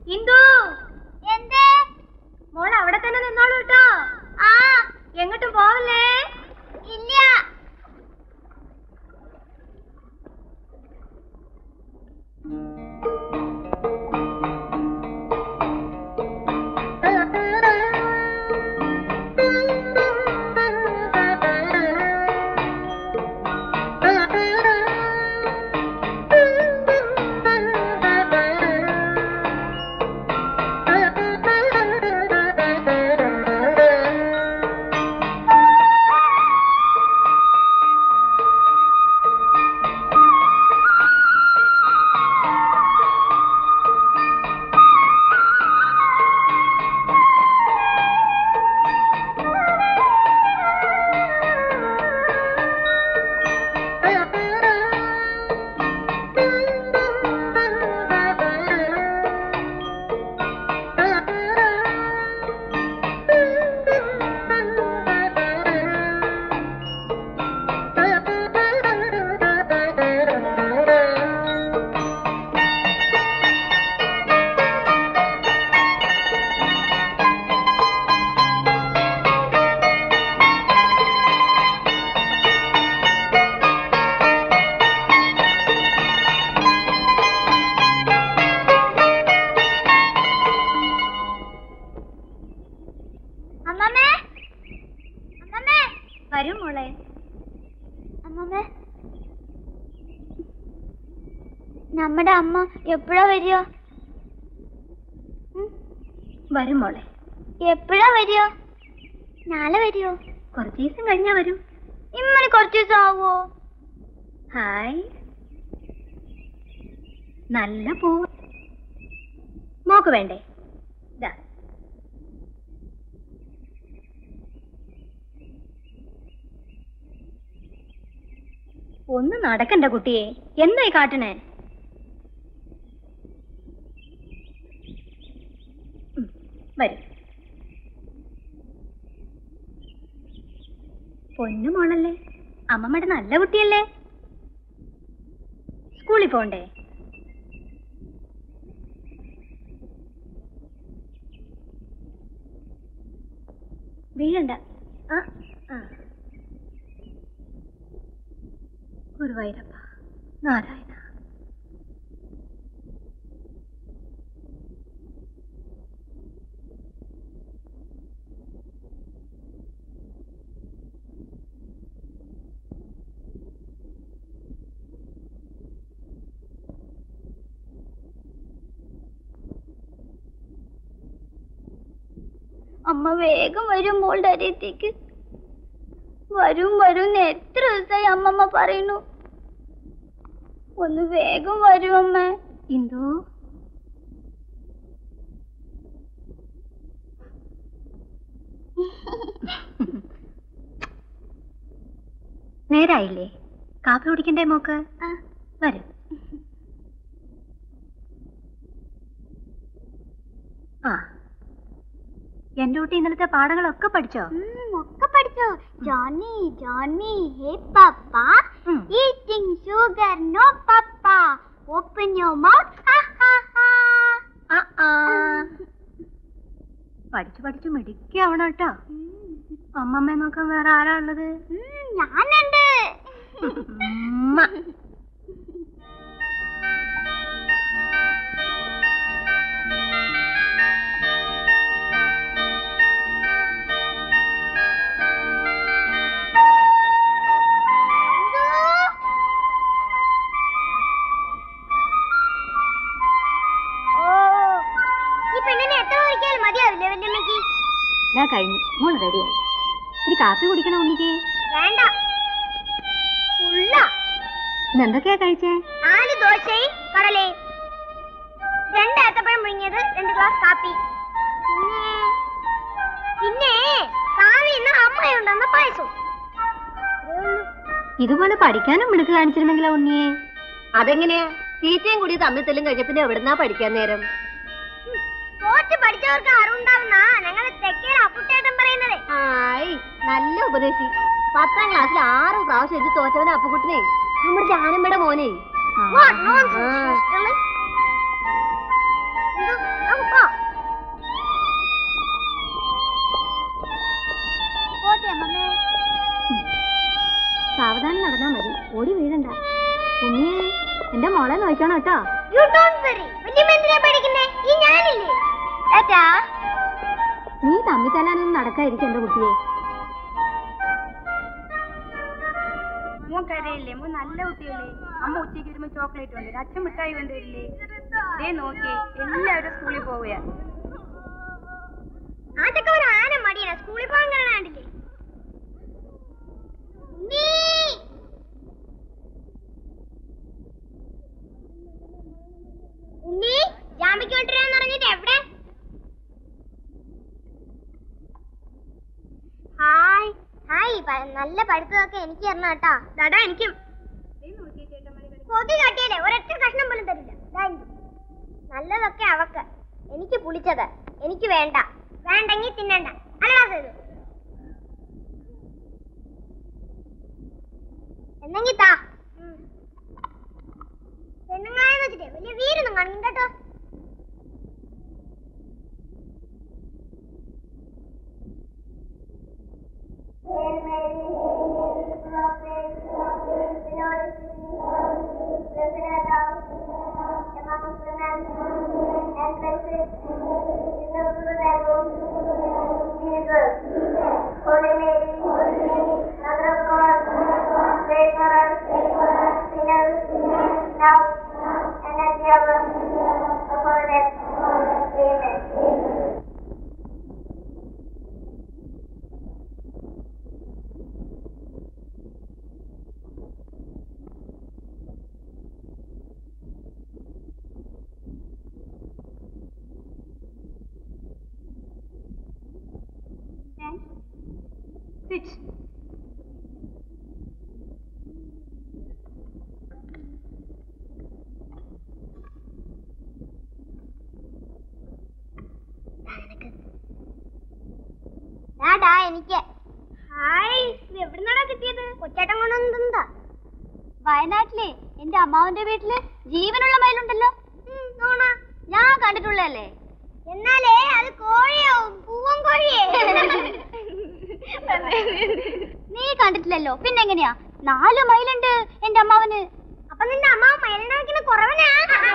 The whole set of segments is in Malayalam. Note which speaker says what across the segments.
Speaker 1: ഇന്ദു എന്തേ മോൾ അവിടെ തന്നെ നിന്നോളൂ കേട്ടോ ആ എങ്ങോട്ടും പോവല്ലേ ഇല്ല അമ്മമ്മേ അമ്മമ്മേ വരൂ മോളെ അമ്മമ്മേ നമ്മുടെ അമ്മ എപ്പോഴാ വരിക വരും മോളെ എപ്പോഴാ വരിക നാളെ വരുമോ കുറച്ച് ദിവസം കഴിഞ്ഞാ വരും ഇമ്മന് കുറച്ച് ദിവസം ആവോ ഹായ് നല്ല പൂവ് മോക്ക് വേണ്ടേ ഇതാ ഒന്ന് നടക്കണ്ട കുട്ടിയെ എന്തായി കാട്ടണേ ഉം, വരൂ പൊന്നു മോളല്ലേ അമ്മമ്മയുടെ നല്ല കുട്ടിയല്ലേ സ്കൂളിൽ പോണ്ടേ വീഴണ്ട ആ ആ ഗുരുവായൂരപ്പ നാരായണ അമ്മ വേഗം വരും മോളുടെ അരിയത്തേക്ക് വരും വരും എന്ന് എത്ര ദിവസമായി അമ്മമ്മ പറയുന്നു ഒന്ന് വേഗം വരും അമ്മ ഇന്ദു നേരായില്ലേ കാപ്പി കുടിക്കണ്ടേ മോക്ക് വരും ആ എന്റെ കുട്ടി ഇന്നലത്തെ പാഠങ്ങളൊക്കെ പഠിച്ചോ
Speaker 2: ഒക്കെ പഠിച്ചു ജോണി ജോണി ഹേ പപ്പ
Speaker 1: ഉം.
Speaker 2: Eating sugar no papa open your mouth
Speaker 1: ആ, ആ. പഠിച്ചു പഠിച്ചു മിടുക്കിയാവണം കേട്ടോ അമ്മമ്മയെ നോക്കാൻ വേറെ ആരാ ഉള്ളത്
Speaker 2: ഞാനുണ്ട്
Speaker 1: ഉമ്മ.
Speaker 2: ഓ ഈ പെണ്ണിനെ എത്ര ഒരിക്കലും മതിയാവില്ലേ വല്യമ്മക്ക്
Speaker 1: ഇതാ കഴിഞ്ഞു മോള് റെഡിയായി ഒരു കാപ്പി കുടിക്കണം ഉണ്ണിക്ക്
Speaker 2: വേണ്ട ഉള്ള
Speaker 1: ഇന്ന് എന്തൊക്കെയാ കഴിച്ചേ
Speaker 2: നാല് ദോശയും കടലയും രണ്ട് ഏത്തപ്പഴം മുങ്ങിയത് രണ്ട് ഗ്ലാസ് കാപ്പി പിന്നെ പിന്നെ കാവിന്ന് അമ്മയുണ്ടെന്ന പായസം
Speaker 1: ഇതുപോലെ പഠിക്കാനും മിടുക്ക് കാണിച്ചിരുന്നെങ്കിലോ ഉണ്ണിയെ
Speaker 3: അതെങ്ങനെയാ തീറ്റയും കൂടി തമ്മിൽ തെല്ലും കഴിഞ്ഞ പിന്നെ എവിടുന്നാ പഠിക്കാൻ നേരം
Speaker 2: തോറ്റ് പഠിച്ചവർക്ക് അറിവുണ്ടാവുന്ന ഞങ്ങള് തെക്കേ അപ്പുട്ടേട്ടൻ പറയുന്നത്
Speaker 3: ആയി നല്ല ഉപദേശി പത്താം ക്ലാസ്സിൽ ആറ് പ്രാവശ്യം എഴുതി തോറ്റവനെ അപ്പുകുട്ടിനെ നമ്മുടെ ജാനമ്മയുടെ മോനെ
Speaker 2: What nonsense, sister. എന്തോ, നമുക്ക് ഡോണ്ട് വറി വല്യമ്മ എന്തിനാ പേടിക്കുന്നേ ഈ ഞാനില്ലേ ടാറ്റാ
Speaker 3: നീ തമ്മി തല്ലാനൊന്നും നടക്കാതിരിക്കും എന്റെ കുട്ടിയെ
Speaker 4: മോൻ കരയില്ലേ മോൻ നല്ല കുട്ടിയല്ലേ അമ്മ ഉച്ചയ്ക്ക് വരുമ്പോ ചോക്ലേറ്റ് ഉണ്ട് അച്ഛൻ മിഠായി കൊണ്ടുവരില്ലേ ദേ നോക്കിയേ എല്ലാവരും സ്കൂളിൽ പോവുക
Speaker 2: ആദ്യമൊക്കെ ഒരു ആന മടിയാ സ്കൂളിൽ പോകാൻ കാണാണ്ടില്ലേ ഉണ്ണി! ഉണ്ണി ജാമ്പിക്ക് കൊണ്ടുവരാന്ന് പറഞ്ഞിട്ട് എവിടെ ഹായ് ഹായ് പ- നല്ല പഠിത്തമൊക്കെ എനിക്ക് തരണം കേട്ടാ ദടാ എനിക്കും കൊതി കാട്ടിയല്ലേ ഒരൊറ്റ കഷ്ണം പോലും തരില്ല ദാ ഇങ്ങ്. നല്ലതൊക്കെ അവക്ക് എനിക്ക് പുളിച്ചത് എനിക്ക് വേണ്ട വേണ്ടെങ്കിൽ തിന്നണ്ട അല്ലടാ സേതു എന്നെങ്കി താ പെണ്ണുങ്ങളെ വെച്ചിട്ട് വലിയ വീരൊന്നും കാണും കേട്ടോ Holy Mary, Mother of God, pray for us sinners, now and at the hour of our death. Amen.
Speaker 4: Sit
Speaker 2: ഡാ എനിക്ക് ഹായ് ഇത് എവിടുന്നാടാ കിട്ടിയത് കൊച്ചേട്ടൻ കൊണ്ടുവന്നതാ
Speaker 1: വയനാട്ടിലെ എന്റെ അമ്മാവന്റെ വീട്ടില് ജീവനുള്ള മയിലുണ്ടല്ലോ ഞാൻ കണ്ടിട്ടുള്ളതല്ലേ
Speaker 2: എന്നാലേ അത് കോഴിയോ പൂവൻ കോഴിയേ
Speaker 1: നീ കണ്ടിട്ടില്ലല്ലോ പിന്നെങ്ങനെയാ നാല് മയിലുണ്ട് എന്റെ അമ്മാവന്
Speaker 2: അപ്പൊ നിന്റെ അമ്മ മയിലിനാക്കിന് കുറവനാ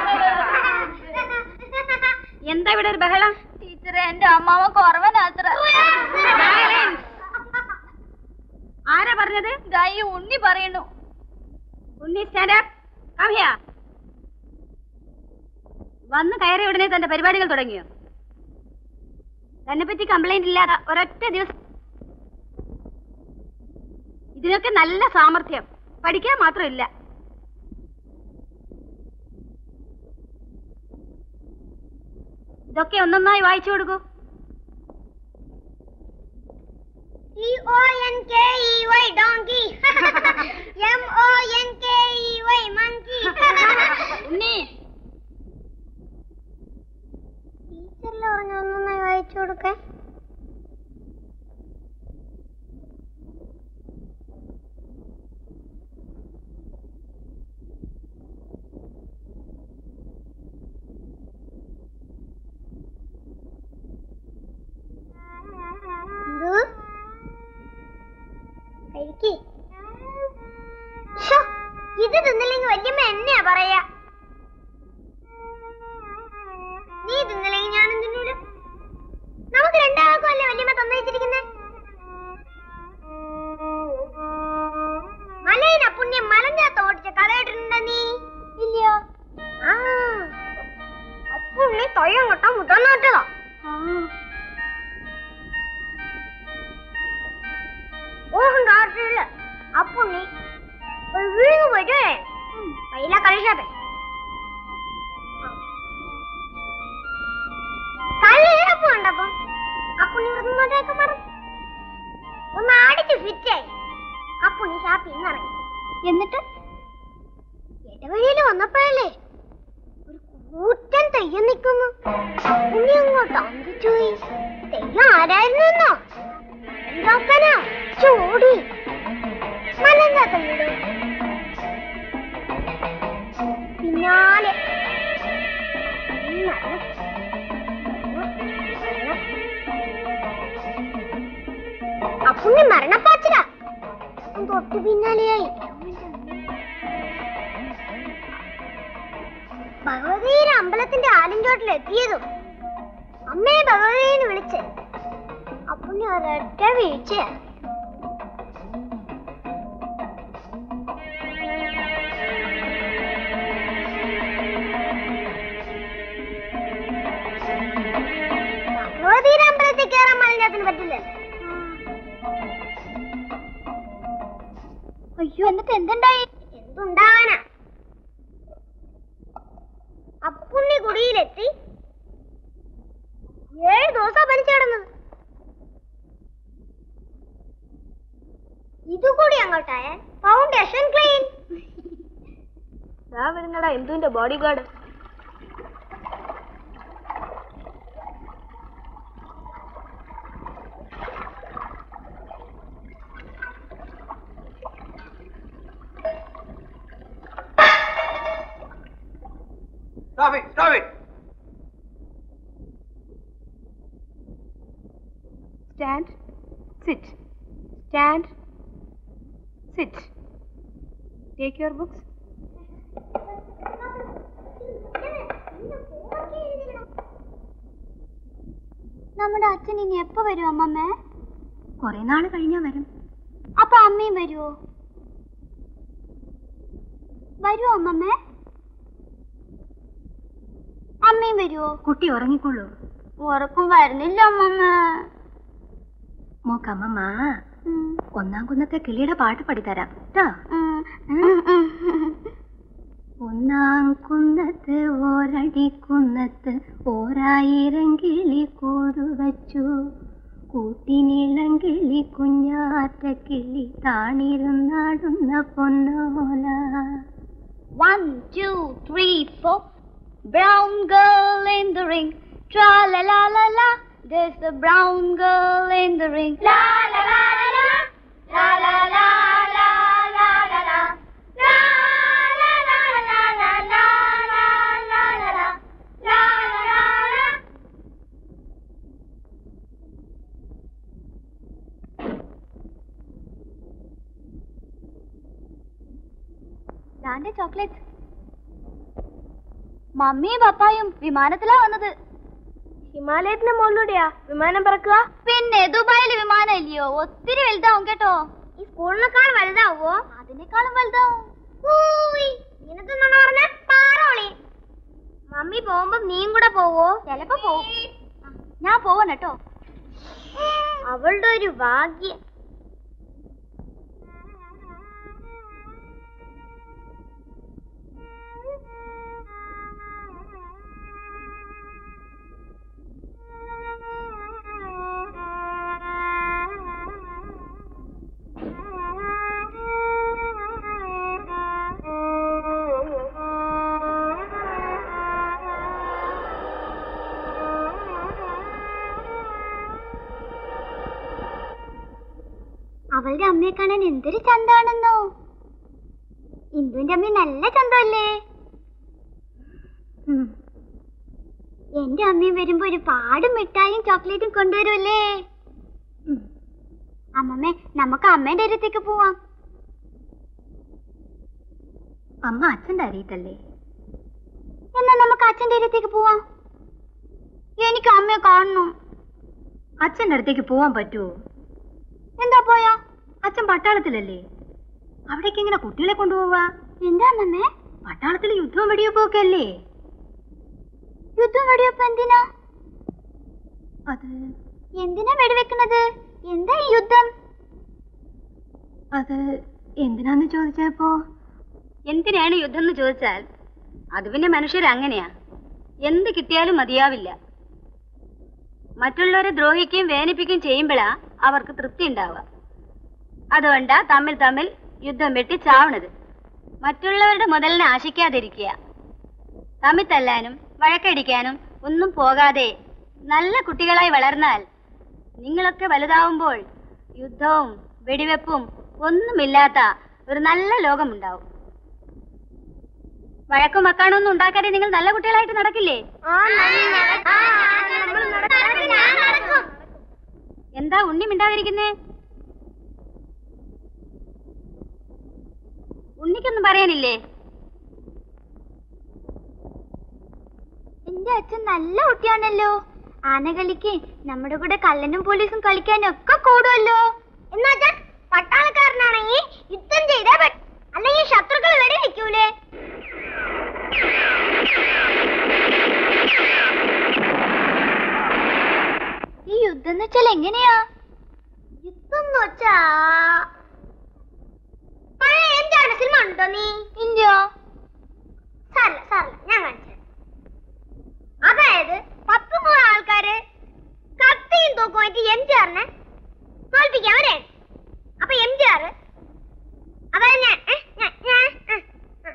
Speaker 4: എന്താ ഇവിടെ ഒരു ബഹളം
Speaker 1: ടീച്ചറെ എന്റെ അമ്മാവൻ കുറവനാത്ര
Speaker 4: ആരാ പറഞ്ഞത്
Speaker 1: ദാ ഈ ഉണ്ണി പറയുന്നു
Speaker 4: ഉണ്ണി സ്റ്റാൻഡ് കം ഹിയർ വന്ന് കയറിയ ഉടനെ തന്റെ പരിപാടികൾ തുടങ്ങിയോ തന്നെ പറ്റി കംപ്ലൈന്റ് ഇല്ലാതെ ഒരൊറ്റ ദിവസം ഇതിനൊക്കെ നല്ല സാമർഥ്യം പഠിക്കാൻ മാത്രമില്ല ഇതൊക്കെ ഒന്നൊന്നായി വായിച്ചു കൊടുക്കൂ
Speaker 2: T O N K E Y donkey M O N K E Y monkey
Speaker 4: ഉണ്ണി
Speaker 2: ടീച്ചറിൽ പറഞ്ഞു ഒന്നൊന്നായി വായിച്ചു കൊടുക്കാൻ കഴിക്ക് ശ്ശോ, ഇത് തിന്നില്ലെങ്കിൽ വല്യമ്മ എന്നെയാ പറയാ നീ തിന്നില്ലെങ്കിൽ ഞാനും തിന്നൂല നമുക്ക് രണ്ടാൾക്കും അല്ലേ വല്യമ്മ തന്നയിച്ചിരിക്കുന്നേ മലയിന പുണ്യം മലഞ്ചാത്ത ഓടിച്ച കഥ കേട്ടിട്ടുണ്ടോ നീ ഇല്ല ആ അപ്പുണ്ണി തൊയ്യം കൊട്ടാ മുട്ടം നോട്ടതാ ഓഹം കാട്ടില്ല അപ്പുണ്ണി ഒരു വിഴുങ്ങു പോയിട്ട് വരെ വൈല കളിച്ചാട്ടെ കല്ലേടപ്പ് കണ്ടപ്പം അപ്പുണ്ണി മൃഗങ്ങോട്ടേക്ക് മാറും ഒന്ന് അടിച്ച് ഫിറ്റായി അപ്പുണ്ണി ഷാപ്പിൽ നിന്ന് ഇറങ്ങി
Speaker 1: എന്നിട്ട്
Speaker 2: ഇടവഴിയിൽ വന്നപ്പോഴല്ലേ ഒരു കൂറ്റൻ തെയ്യം നിൽക്കുന്നു ഉണ്ണി അങ്ങോട്ട് അന്തിച്ചു പോയി തെയ്യം ആരായിരുന്നോ എന്താക്കാനാ ചോടി മലങ്കാ തെയ്യുടെ പിന്നാലെ നടന്ന് അപ്പുണ്ണി മരണപ്പാച്ചില തൊട്ടു പിന്നാലെയായി ഭഗവതിയുടെ അമ്പലത്തിന്റെ ആലിൻചോട്ടിൽ എത്തിയതും അമ്മയെ ഭഗവതിന്ന് വിളിച്ച് അപ്പുണ്ണി ഒരൊറ്റ വീഴ്ചയാ ഭഗവതിയുടെ അമ്പലത്തിൽ കയറാൻ മലിനത്തിന് പറ്റില്ല
Speaker 1: അയ്യോ എന്നിട്ട് എന്തുണ്ടായി
Speaker 2: എന്തുണ്ടാവാനാ അപ്പുണ്ണി കുടിയിലെത്തി ഏഴ് ദിവസം പനിച്ചിടുന്നത് ഇതുകൂടി അങ്ങോട്ടായ ഫൗണ്ടേഷൻ ക്ലീൻ
Speaker 3: വരുന്നടാ എന്തുവിന്റെ bodyguard
Speaker 5: Stop it! Stop it!
Speaker 4: Stand. Sit. Stand. Sit. Take your books.
Speaker 1: നമ്മുടെ അച്ഛൻ ഇനി എപ്പോ വരും അമ്മമ്മേ
Speaker 3: കൊറേ നാള് കഴിഞ്ഞാ വരും
Speaker 1: അപ്പൊ അമ്മയും വരുവോ വരുവോ അമ്മമ്മേ അമ്മയും വരുവോ
Speaker 3: കുട്ടി ഉറങ്ങിക്കൊള്ളൂ
Speaker 1: ഉറക്കം വരുന്നില്ല അമ്മമ്മ
Speaker 3: മോക്കമ്മമ്മ ഒന്നാം കുന്നത്തെ കിളിയുടെ പാട്ട് പഠിത്തരാം കേട്ടോ ഒന്നാം കുന്നത്ത് ഓരടി കുന്നത്ത് ഓരായിരം കിളി കൂടുവച്ചു കൂട്ടിനിളം കിളി കുഞ്ഞാറ്റ കിളി താണിരുന്നാടുന്ന പൊന്നോല
Speaker 1: One, two, three, four. Brown girl in the ring. Tra la la la la. There's a brown girl in the ring. La la la la la. La la la la la la la. La la la la la la la la la la. La la la la. ദാന്റെ ചോക്ലേറ്റ് മമ്മിയും പപ്പായും വിമാനത്തിലാ വന്നത്
Speaker 2: ഹിമാലയത്തിന്റെ മുകളിലൂടെയാ വിമാനം പറക്കുക
Speaker 1: പിന്നെ ദുബായില് വിമാനം ഇല്ലയോ ഒത്തിരി വലുതാവും കേട്ടോ
Speaker 2: ഈ സ്കൂളിനേക്കാൾ വലുതാവോ
Speaker 1: അതിനേക്കാളും വലുതാവും
Speaker 2: ഇങ്ങനത്തെ പറഞ്ഞ പാറോളി മമ്മി പോകുമ്പോ നീയും കൂടെ പോവോ
Speaker 1: ചിലപ്പോ പോവും ആ, ഞാൻ പോവണം കേട്ടോ
Speaker 2: അവളുടെ ഒരു ഭാഗ്യം
Speaker 1: അവളുടെ അമ്മയെ കാണാൻ എന്തൊരു ചന്താണെന്നോ ഇന്ദുവിന്റെ അമ്മ നല്ല ചന്തമല്ലേ ഉം. എന്റെ അമ്മയും വരുമ്പോ ഒരു പാട് മിഠായും ചോക്ലേറ്റും കൊണ്ടുവരുമല്ലേ ഉം. അമ്മമ്മേ നമുക്ക് അമ്മേന്റെ അരിയത്തേക്ക് പോവാം
Speaker 3: അമ്മ അച്ഛൻ്റെ അരിയിട്ടല്ലേ
Speaker 1: എന്നാ നമുക്ക് അച്ഛന്റെ അരിയത്തേക്ക് പോവാം എനിക്ക് അമ്മയെ കാണണം
Speaker 3: അച്ഛൻ്റെ അടുത്തേക്ക് പോവാൻ പറ്റുമോ
Speaker 1: എന്താ പോയാ
Speaker 3: അച്ഛൻ പട്ടാളത്തിലല്ലേ അവിടേക്ക് എങ്ങനെ കുട്ടികളെ കൊണ്ടുപോവാ
Speaker 1: എന്താ അമ്മമ്മേ
Speaker 3: പട്ടാളത്തിൽ യുദ്ധവും വെടിവെപ്പൊക്കെ അല്ലേ
Speaker 1: യുദ്ധം വെടിവെപ്പ് എന്തിനാ
Speaker 3: അത്
Speaker 1: എന്തിനാ വെടിവെക്കുന്നത് എന്താ ഈ യുദ്ധം
Speaker 3: അത് എന്തിനാന്ന് ചോദിച്ചപ്പോ
Speaker 4: എന്തിനാണ് യുദ്ധം എന്ന് ചോദിച്ചാൽ അത് പിന്നെ മനുഷ്യരങ്ങനെയാ എന്ത് കിട്ടിയാലും മതിയാവില്ല മറ്റുള്ളവരെ ദ്രോഹിക്കുകയും വേദനിപ്പിക്കുകയും ചെയ്യുമ്പോഴാ അവർക്ക് തൃപ്തി ഉണ്ടാവുക അതുകൊണ്ടാ തമ്മിൽ തമ്മിൽ യുദ്ധം വെട്ടി ചാവണത് മറ്റുള്ളവരുടെ മുതലിനെ ആശിക്കാതിരിക്കുക തമ്മിൽ തല്ലാനും വഴക്കടിക്കാനും ഒന്നും പോകാതെ നല്ല കുട്ടികളായി വളർന്നാൽ നിങ്ങളൊക്കെ വലുതാവുമ്പോൾ യുദ്ധവും വെടിവെപ്പും ഒന്നുമില്ലാത്ത ഒരു നല്ല ലോകമുണ്ടാവും വഴക്കും മക്കാണൊന്നും ഉണ്ടാക്കാതെ നിങ്ങൾ നല്ല കുട്ടികളായിട്ട് നടക്കില്ലേ എന്താ ഉണ്ണി മിണ്ടാതിരിക്കുന്നേ ഉണ്ണിക്കൊന്നും പറയാനില്ലേ
Speaker 2: നിന്റെ അച്ഛൻ നല്ല കുട്ടിയാണല്ലോ ആനകളിക്ക് നമ്മുടെ കൂടെ കള്ളനും പോലീസും കളിക്കാനും ഒക്കെ കൂടുമല്ലോ എന്നാ പട്ടാളക്കാരനാണെങ്കിൽ യുദ്ധം ചെയ്തേ പറ്റ അല്ലെങ്കിൽ ശത്രുക്കൾ വെടി നിൽക്കൂലേ ഈ യുദ്ധം എന്ന് വെച്ചാൽ എങ്ങനെയാ യുദ്ധം എന്ന് വെച്ചാ പഴയ എന്താണ് സിനിമ ഉണ്ടോ നീ ഇല്ലയോ സാറില്ല സാറില്ല ഞാൻ കാണിച്ചു അതായത് പത്ത് നൂറ് ആൾക്കാര് കത്തിയും തൂക്കുമായിട്ട് എം ജി ആറിനെ തോൽപ്പിക്കാൻ വരെ അപ്പൊ എം ജി ആറ് അതായത് ഞാൻ ഏ, ഞാൻ ഞാൻ ഏ, ഏ.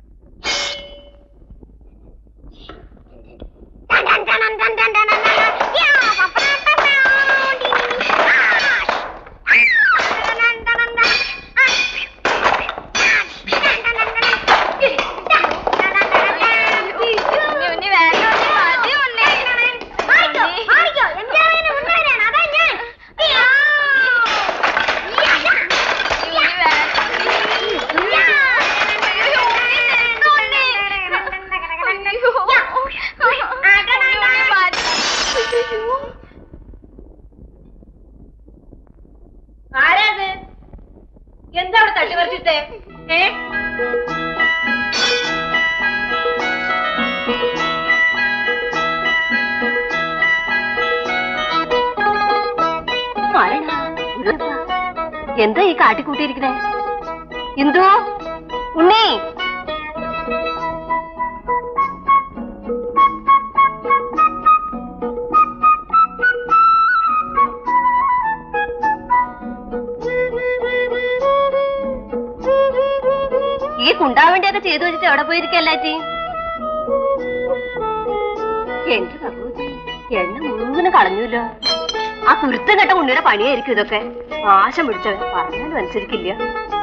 Speaker 2: ടൻ ടൻ ടൻ ടൻ ടൻ ടൻ ടൻ ടൻ. യാ, പപ്പടം ടൻ ടൻ. ഡി, ഡി, ഡി. ആ. ടൻ ടൻ ടൻ ടൻ. ആ. ടൻ ടൻ ടൻ ടൻ. ടൻ ടൻ ടൻ ടൻ. മാറിക്കോ, മാറിക്കോ. എം ജി ആറിന് മുന്നേ വരാൻ. അതാ ഞാൻ. യാ. യാ, യാ. യാ. യാ.
Speaker 3: ആരാത് എന്താ അവിടെ തട്ടി പറിച്ചിട്ടേ ഏ എന്താ ഈ കാട്ടിക്കൂട്ടിയിരിക്കണേ എന്തോ ഉണ്ണി ഈ കുണ്ടാവേണ്ടിയൊക്കെ ചെയ്തു വെച്ചിട്ട് എവിടെ പോയിരിക്കല്ലാച്ചി എന്റെ ഭഗവതി എണ്ണ മുഴുവനും കളഞ്ഞൂല്ലോ ആ കുരുത്തം കെട്ട ഉണ്ണിയുടെ പണിയായിരിക്കും ഇതൊക്കെ ആശം പിടിച്ചവൻ പറഞ്ഞാലും അനുസരിക്കില്ല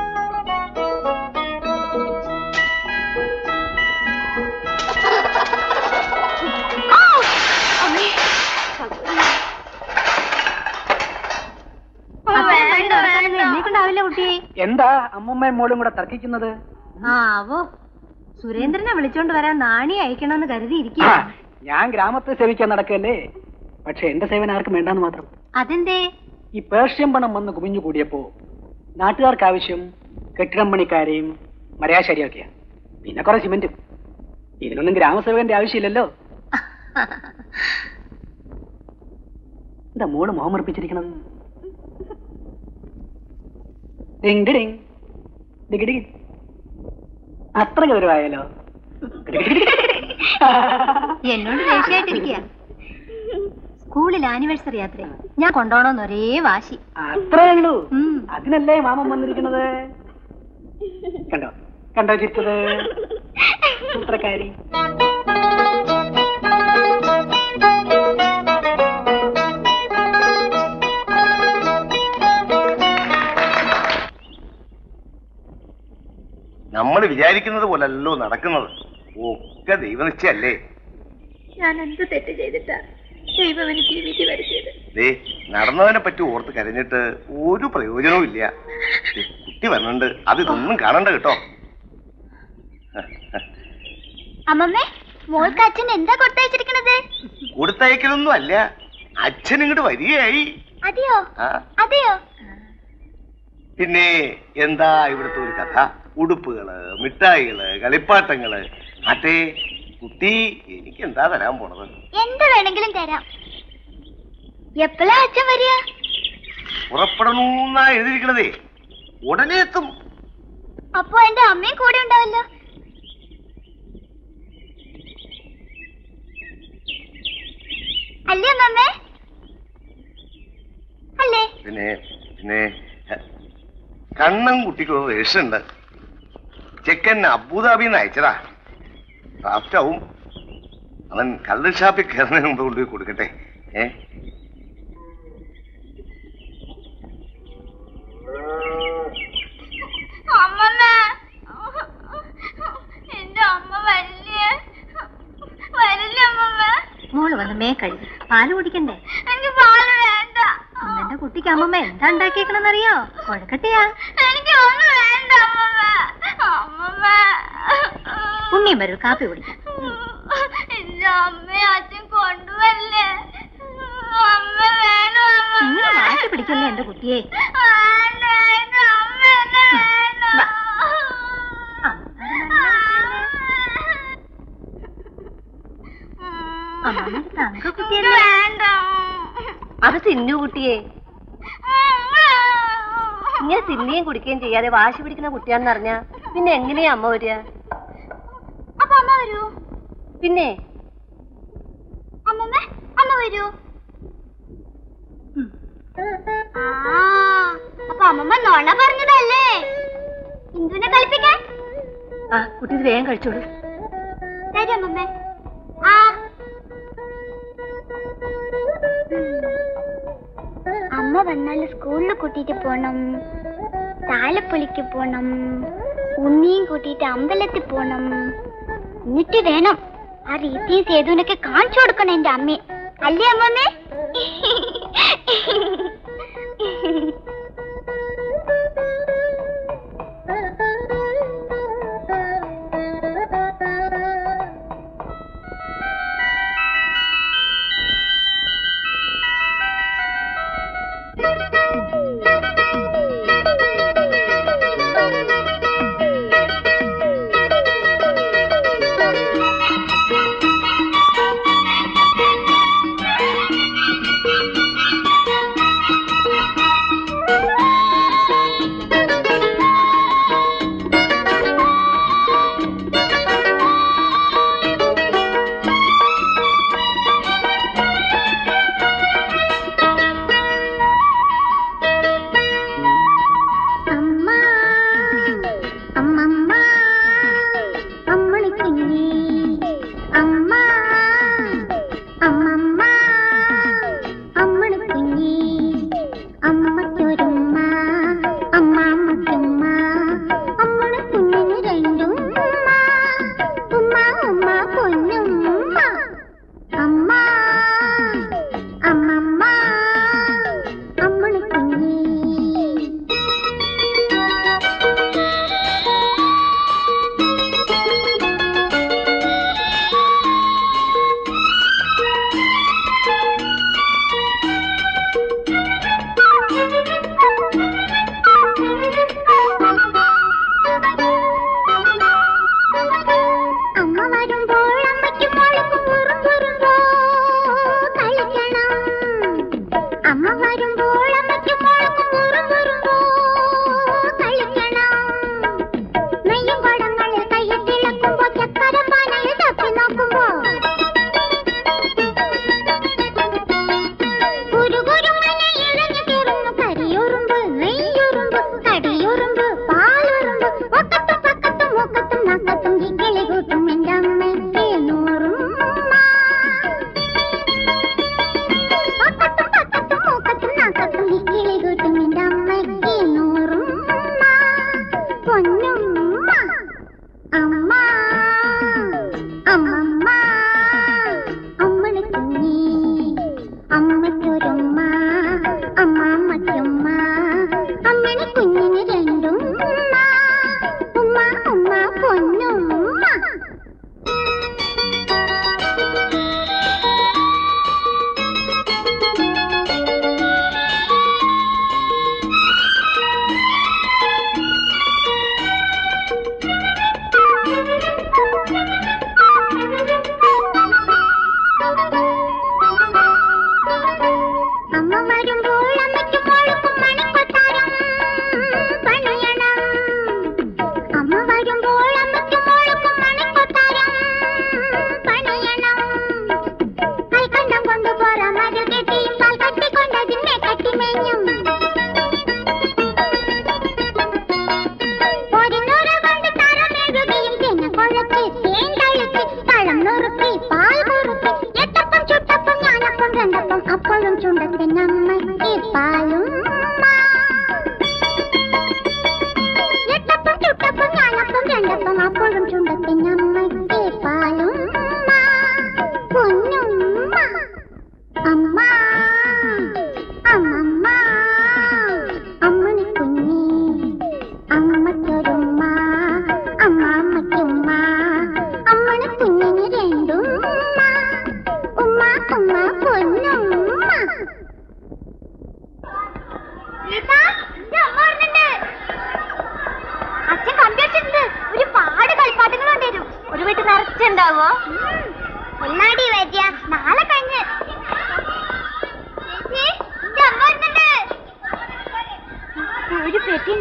Speaker 3: എണ്ണീക്കുണ്ടാവില്ല കുട്ടി
Speaker 6: എന്താ അമ്മമ്മയും മോളും കൂടെ തർക്കിക്കുന്നത്
Speaker 3: ആവോ സുരേന്ദ്രനെ വിളിച്ചോണ്ട് വരാൻ നാണി അയക്കണമെന്ന് കരുതിയിരിക്കുക
Speaker 6: ആ, ഞാൻ ഗ്രാമത്തെ സേവിക്കാൻ നടക്കല്ലേ പക്ഷെ എന്റെ സേവനം ആർക്കും വേണ്ടാന്ന് മാത്രം
Speaker 3: അതെന്തേ
Speaker 6: ഈ പേർഷ്യം പണം വന്ന് കുമിഞ്ഞു കൂടിയപ്പോ നാട്ടുകാർക്ക് ആവശ്യം കെട്ടിടം പണിക്കാരെയും മരയാശാരിയൊക്കെയാ പിന്നെ കുറെ സിമെന്റും ഇതിനൊന്നും ഗ്രാമസേവകന്റെ ആവശ്യമില്ലല്ലോ എന്താ മോള് മുഖം ഉറപ്പിച്ചിരിക്കണത് ഡിങ് ഡിങ് ഡിഗ് ഡിഗ്. അത്ര ഗൗരവായാലോ
Speaker 3: എന്നോട് ദേഷ്യായിട്ടിരിക്കുക സ്കൂളിൽ ആനിവേഴ്സറി യാത്ര ഞാൻ കൊണ്ടോണോന്ന് ഒരേ വാശി
Speaker 6: അത്രേ ഉള്ളൂ
Speaker 3: ഉം.
Speaker 6: അതിനല്ലേ മാമൻ വന്നിരിക്കുന്നത് കണ്ടോ കണ്ടോ ചിരിച്ചത് സൂത്രക്കാരി
Speaker 5: നമ്മൾ വിചാരിക്കുന്നത് പോലല്ലോ നടക്കുന്നത് ഒക്കെ ദൈവനിശ്ചയല്ലേ
Speaker 4: ഞാൻ എന്ത് തെറ്റ് ചെയ്തിട്ടാ ദൈവം എനിക്ക് ഈ വിധി വരുത്തിയത്
Speaker 5: ദേ നടന്നതിനെ പറ്റി ഓർത്ത് കരഞ്ഞിട്ട് ഒരു പ്രയോജനവും ഇല്ല ദേ, കുട്ടി വരണുണ്ട് അത് ഇതൊന്നും കാണണ്ട കേട്ടോ
Speaker 2: അമ്മമ്മേ മോൾക്ക് അച്ഛൻ എന്താ കൊടുത്തയച്ചിരിക്കണത്
Speaker 5: കൊടുത്തയക്കലൊന്നും അല്ല അച്ഛൻ ഇങ്ങോട്ട് വരികയായി
Speaker 2: അതെയോ
Speaker 5: ആ
Speaker 2: അതെയോ
Speaker 5: പിന്നെ എന്താ ഇവിടുത്തെ ഒരു കഥ ഉടുപ്പുകള് മിഠായികള് കളിപ്പാട്ടങ്ങള് മറ്റേ കുട്ടി എനിക്ക് എന്താ തരാൻ പോണത്
Speaker 2: എന്ത് വേണമെങ്കിലും തരാം എപ്പോഴാ അച്ഛൻ വരിക
Speaker 5: പുറപ്പെടണമെന്നാ എഴുതിയിരിക്കണതേ ഉടനെ എത്തും
Speaker 2: അപ്പൊ എന്റെ അമ്മയും കൂടെ ഉണ്ടാവല്ലോ അല്ലേ അമ്മമ്മേ അല്ലേ
Speaker 5: പിന്നെ പിന്നെ ഹ, കണ്ണൻ കുട്ടിക്ക് ഒരു രക്ഷുണ്ട് ചെക്കൻ അബുദാബിന്ന് അയച്ചതാ റാഫ്റ്റാവും അവൻ കള്ള് ഷാപ്പിൽ കയറുന്നതിന് മുമ്പ് കൊണ്ടുപോയി കൊടുക്കട്ടെ ഏ
Speaker 2: അമ്മമ്മ എന്റെ അമ്മ വലിയ വരില്ല അമ്മമ്മ
Speaker 3: മോള് വന്ന് മേ കഴുകി പാല് കുടിക്കണ്ടേ
Speaker 2: എനിക്ക് പാല് വേണ്ട
Speaker 3: എന്റെ കുട്ടിക്ക് അമ്മമ്മ എന്താ ഉണ്ടാക്കിയേക്കണെന്നറിയോ കൊഴക്കട്ടെയാ
Speaker 2: എനിക്ക് ഒന്നും വേണ്ട അമ്മമ്മ അമ്മമ്മ
Speaker 3: ഉണ്ണിയും വരൂ കാപ്പി കുടിക്കാം
Speaker 2: എന്റെ അമ്മയും അച്ഛൻ കൊണ്ടുവല്ലേ അമ്മ വേണം
Speaker 3: ഇങ്ങനെ മാറ്റി പിടിക്കല്ലേ എന്റെ കുട്ടിയെ
Speaker 2: വേണ്ട, എന്റെ അമ്മ എന്നെ വേണ്ട.
Speaker 3: അമ്മമ്മയുടെ തങ്ക
Speaker 2: എനിക്ക്
Speaker 3: കുട്ടിയല്ലേ
Speaker 2: വേണ്ട
Speaker 3: അത് തിന്നു കുട്ടിയെ ഇങ്ങനെ തിന്നുകയും കുടിക്കുകയും ചെയ്യാതെ വാശി പിടിക്കുന്ന കുട്ടിയാണെന്ന് അറിഞ്ഞാ പിന്നെ എങ്ങനെയാ അമ്മ വരിക
Speaker 2: അപ്പൊ അമ്മ വരൂ
Speaker 3: പിന്നെ
Speaker 2: അമ്മമ്മ അമ്മ വരൂ ആ അപ്പൊ അമ്മമ്മ നോണ പറഞ്ഞതല്ലേ ഇന്ദുവിനെ കളിപ്പിക്കാൻ
Speaker 3: ആ കുട്ടി ഇത് വേഗം കഴിച്ചോളൂ
Speaker 2: തരും അമ്മമ്മ ആ അമ്മ വന്നാൽ സ്കൂളിൽ കൂട്ടിട്ട് പോണം താലപ്പൊലിക്ക് പോണം ഉണ്ണിയും കൂട്ടിയിട്ട് അമ്പലത്തിൽ പോണം എന്നിട്ട് വേണം ആ രീതിയും സേതുവിനൊക്കെ കാണിച്ചു കൊടുക്കണം എന്റെ അമ്മയെ അല്ലേ അമ്മമ്മേ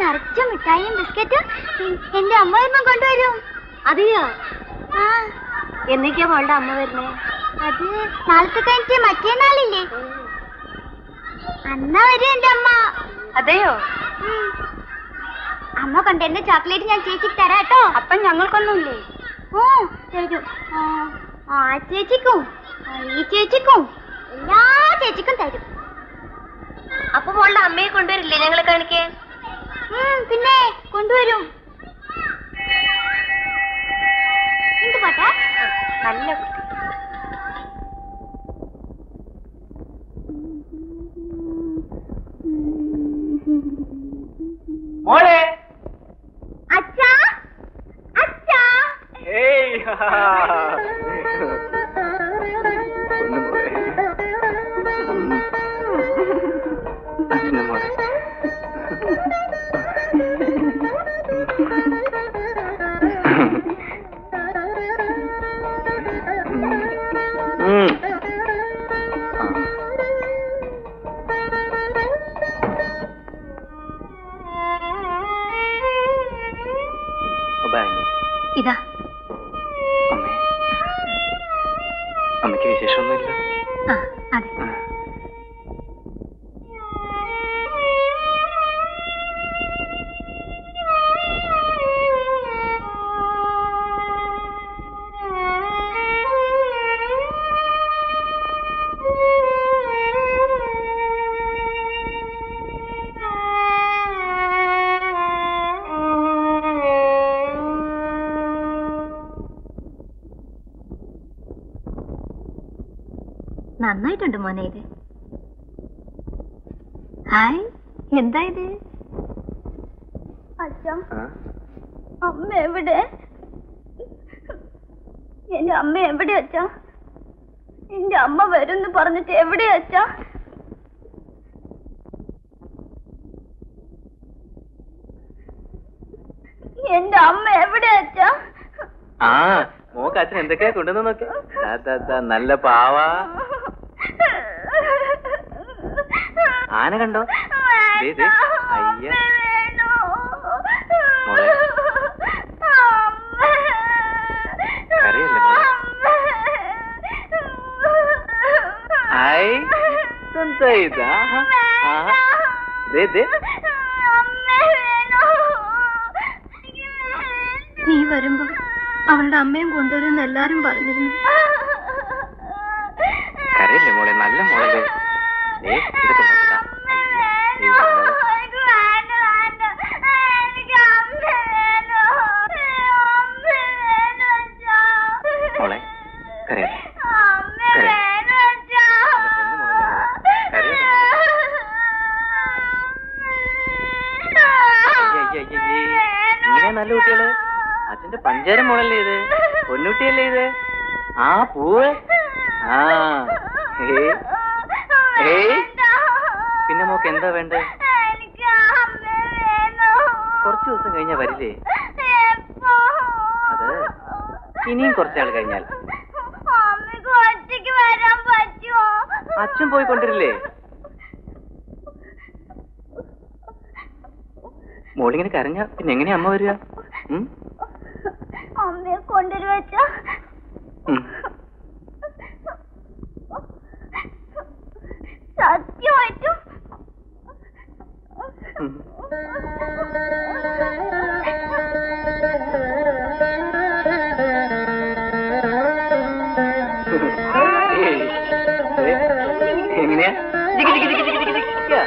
Speaker 2: നിറച്ച മിഠായിയും ബിസ്ക്കറ്റും എ- എന്റെ അമ്മ വരുമ്പോ കൊണ്ടുവരും
Speaker 3: അതെയോ
Speaker 2: ആ
Speaker 3: എന്നൊക്കെയാ മോളുടെ അമ്മ വരുന്നേ
Speaker 2: അത് നാളത്തെ കഴിഞ്ഞിട്ട് മറ്റേ നാളില്ലേ അന്നാ വരും എന്റെ അമ്മ
Speaker 3: അതെയോ
Speaker 2: ഉം. അമ്മ കൊണ്ടുവരുന്ന ചോക്ലേറ്റ് ഞാൻ ചേച്ചിക്ക് തരാം കേട്ടോ
Speaker 4: അപ്പം ഞങ്ങൾക്കൊന്നുമില്ലേ
Speaker 2: ഓ തരും ആ, ആ ചേച്ചിക്കും ആ, ഈ ചേച്ചിക്കും എല്ലാ ചേച്ചിക്കും തരും
Speaker 3: അപ്പൊ മോളുടെ അമ്മയെ കൊണ്ടുവരില്ലേ ഞങ്ങളെ കാണിക്കാൻ
Speaker 2: ഉം, പിന്നെ കൊണ്ടുവരും എന്ത് പോട്ടെ
Speaker 3: നല്ല കുട്ടി
Speaker 6: മോളെ
Speaker 2: അച്ഛാ അച്ഛാ
Speaker 6: ഏയ് ഒന്ന് മോളെ അച്ഛൻ്റെ മോളെ ഉം. ആ. ബാങ്ക്
Speaker 3: ഇതാ
Speaker 6: അമ്മേ അമ്മയ്ക്ക് വിശേഷമൊന്നുമില്ല
Speaker 3: ആ അതെ നന്നായിട്ടുണ്ട് മോനെ ഇത് ഹായ് എന്താ ഇത്
Speaker 2: അച്ഛാ
Speaker 6: ആ?
Speaker 2: അമ്മ എവിടെ എന്റെ അമ്മ എവിടെ അച്ഛാ എന്റെ അമ്മ വരുന്ന് പറഞ്ഞിട്ട് എവിടെ അച്ഛാ എന്റെ അമ്മ എവിടെ അച്ഛാ
Speaker 6: ആ മോക്ക് അച്ഛൻ എന്തൊക്കെയാ കൊണ്ടുവന്ന് നോക്കി ദാ, ദാ, ദാ, നല്ല പാവ ആന കണ്ടോ ദേ, ദേ, അയ്യ. മോളെ. കരയല്ലേ മോളെ? ഐ ഇതെന്താ ഇത് ആഹാ, ആഹാ. ദേ, ദേ.
Speaker 3: നീ വരുമ്പോ അവളുടെ അമ്മയും കൊണ്ടുവരുമെന്ന് എല്ലാരും പറഞ്ഞിരുന്നു
Speaker 6: കരയല്ലേ മോളെ നല്ല മോളല്ലേ ദേ, ഇതൊക്കെ നോക്കട്ടാ അയ്യ, ദേ, മോളെ. മോളെ കരയല്ലേ അയ്യ, അയ്യ, അയ്യ, അയ്യേ. ഇങ്ങനെ നല്ല കുട്ടികള് അച്ഛന്റെ പഞ്ചാര മോളല്ലേ ഇത് പൊന്നുകുട്ടിയല്ലേ ഇത് ആ പൂവ് ആ ഏയ്. ഏയ്. പിന്നെ മോക്ക് എന്താ വേണ്ടേ കുറച്ച് ദിവസം കഴിഞ്ഞാ വരില്ലേ അത് ഇനിയും കുറച്ചാൾ കഴിഞ്ഞാൽ
Speaker 2: അമ്മക്ക് ഒറ്റയ്ക്ക് വരാൻ പറ്റുമോ
Speaker 6: അച്ഛൻ പോയി കൊണ്ടിരില്ലേ മോളിങ്ങനെ കരഞ്ഞ പിന്നെ എങ്ങനെയാ അമ്മ വരിക ഉം?
Speaker 2: അമ്മയെ കൊണ്ടുവരു വെച്ച
Speaker 6: ഉം.
Speaker 2: സത്യമായിട്ടും
Speaker 6: ഉം. ഏയ്. ഏ, എങ്ങനെയാ ജിഗി, ജിഗി, ജിഗി, ജിഗി, ജിഗി, ജിഗിയാ.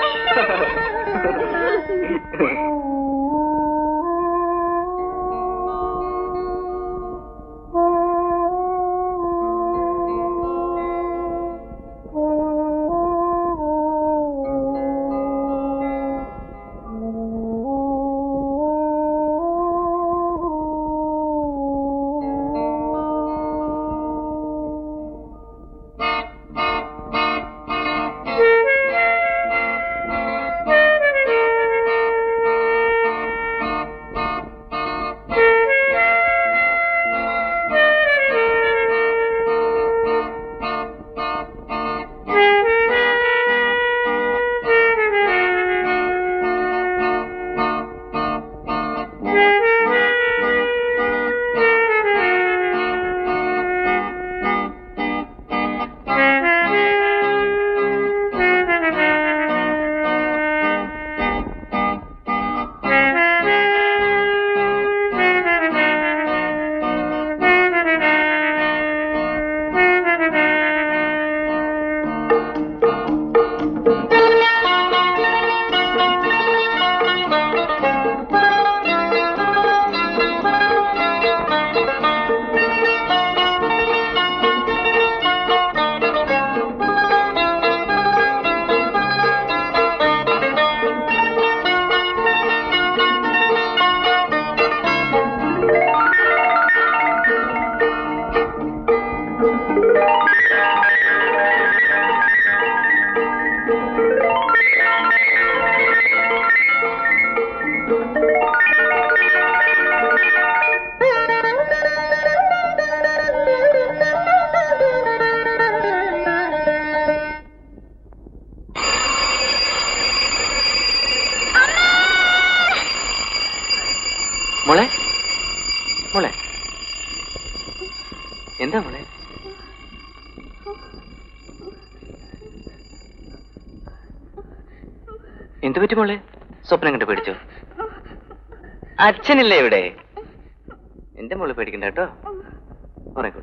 Speaker 6: എന്ത് പറ്റി മോളെ സ്വപ്നം കണ്ട് പേടിച്ചോ അച്ഛനില്ലേ ഇവിടെ എന്റെ മോള് പേടിക്കണ്ട കേട്ടോ ഉറങ്ങിക്കോളൂ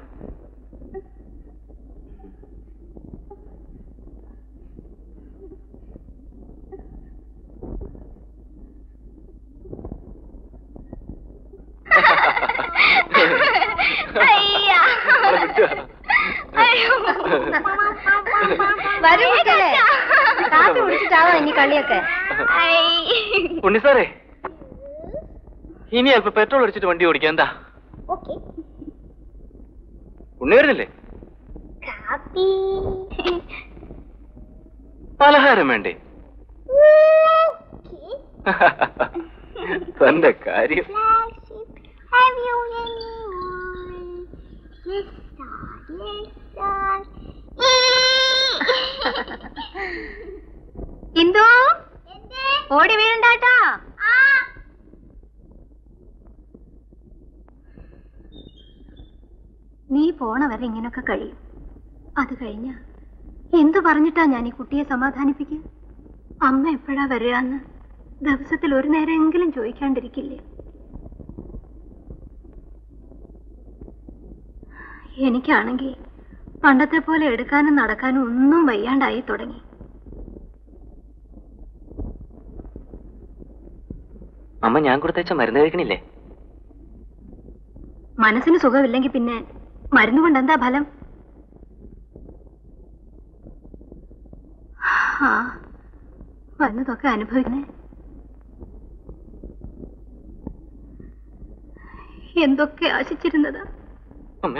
Speaker 1: അയ്യാ. അയ്യോ.
Speaker 3: വരൂ കുട്ടികളെ കാപ്പി കുടിച്ചിട്ടാവോ ഇനി കളിയൊക്കെ
Speaker 1: ഐ.
Speaker 6: ഉണ്ണി സാറേ ഇനി അല്പം പെട്രോൾ അടിച്ചിട്ട് വണ്ടി ഓടിക്കാം എന്താ
Speaker 2: ഓക്കെ
Speaker 6: ഉണ്ണി വരുന്നില്ലേ
Speaker 2: കാപ്പി
Speaker 6: പലഹാരം വേണ്ടേ
Speaker 2: ഓക്കേ.
Speaker 6: തന്റെ കാര്യം
Speaker 2: Flagship, have you anyone? Yes, sir. Yes, sir.
Speaker 3: Indu
Speaker 2: എന്തേ?
Speaker 3: ഓടി വീഴണ്ടാട്ടാ
Speaker 2: ആ,
Speaker 3: നീ പോണ വരെ ഇങ്ങനൊക്കെ കഴിയും അത് കഴിഞ്ഞ എന്തു പറഞ്ഞിട്ടാ ഞാൻ ഈ കുട്ടിയെ സമാധാനിപ്പിക്കുക അമ്മ എപ്പോഴാ വരികയെന്ന് ദിവസത്തിൽ ഒരു നേരമെങ്കിലും ചോദിക്കാണ്ടിരിക്കില്ലേ എനിക്കാണെങ്കിൽ പണ്ടത്തെ പോലെ എടുക്കാനും നടക്കാനും ഒന്നും വയ്യാണ്ടായി തുടങ്ങി
Speaker 6: അമ്മ ഞാൻ കൊടുത്തയച്ച മരുന്ന് കഴിക്കണില്ലേ
Speaker 3: മനസ്സിന് സുഖമില്ലെങ്കിൽ പിന്നെ മരുന്ന് കൊണ്ട് എന്താ ഫലം ആ വന്നതൊക്കെ അനുഭവിക്കണേ എന്തൊക്കെ ആശിച്ചിരുന്നതാ
Speaker 6: അമ്മേ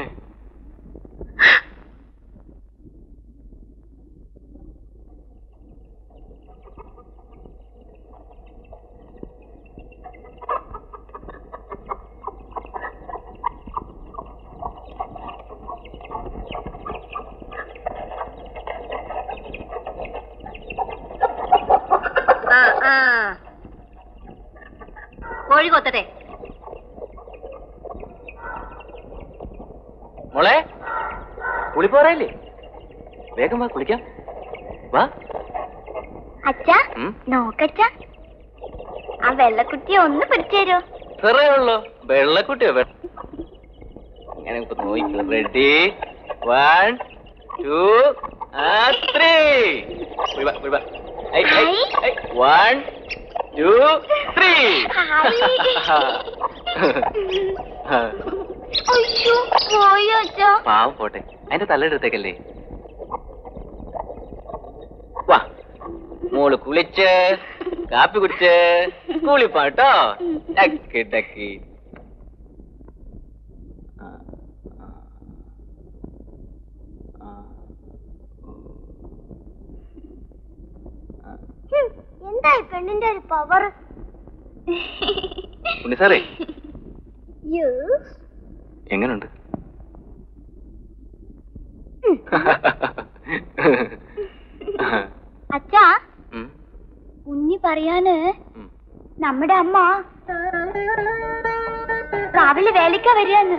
Speaker 3: ആ ആ കോഴി കൊത്തട്ടെ
Speaker 6: മോളെ കുളിപ്പോറയില്ലേ വേഗം വാ കുളിക്കാം വാ
Speaker 2: അച്ഛാ
Speaker 6: ഉം.
Speaker 2: നോക്കച്ചാ ആ വെള്ളക്കുട്ടിയെ ഒന്ന് പിടിച്ചു തരുമോ
Speaker 6: ചെറിയ ഉള്ളോ വെള്ളക്കുട്ടിയോ വെ- ഇങ്ങനെ ഇപ്പൊ നോക്കിക്കോ ready one two three one two three
Speaker 2: അയ്യോ പോയോ അച്ഛാ
Speaker 6: പാവം പോട്ടെ അതിന്റെ തലയെടുത്തേക്കല്ലേ വാ മോള് കുളിച്ച് കാപ്പി കുടിച്ച് കുളിപ്പാട്ടോ ഡക്കി ഡക്കി ആ, ആ, ആ. ആ.
Speaker 2: എന്താ ഈ പെണ്ണിന്റെ ഒരു പവർ
Speaker 6: ഉണ്ണി സാറേ
Speaker 2: യെസ്
Speaker 6: എങ്ങനുണ്ട്
Speaker 2: അച്ഛാ
Speaker 6: ഉം,
Speaker 2: ഉണ്ണി പറയാന്
Speaker 6: ഉം.
Speaker 2: നമ്മുടെ അമ്മ രാവിലെ വേലക്ക വരികയെന്ന്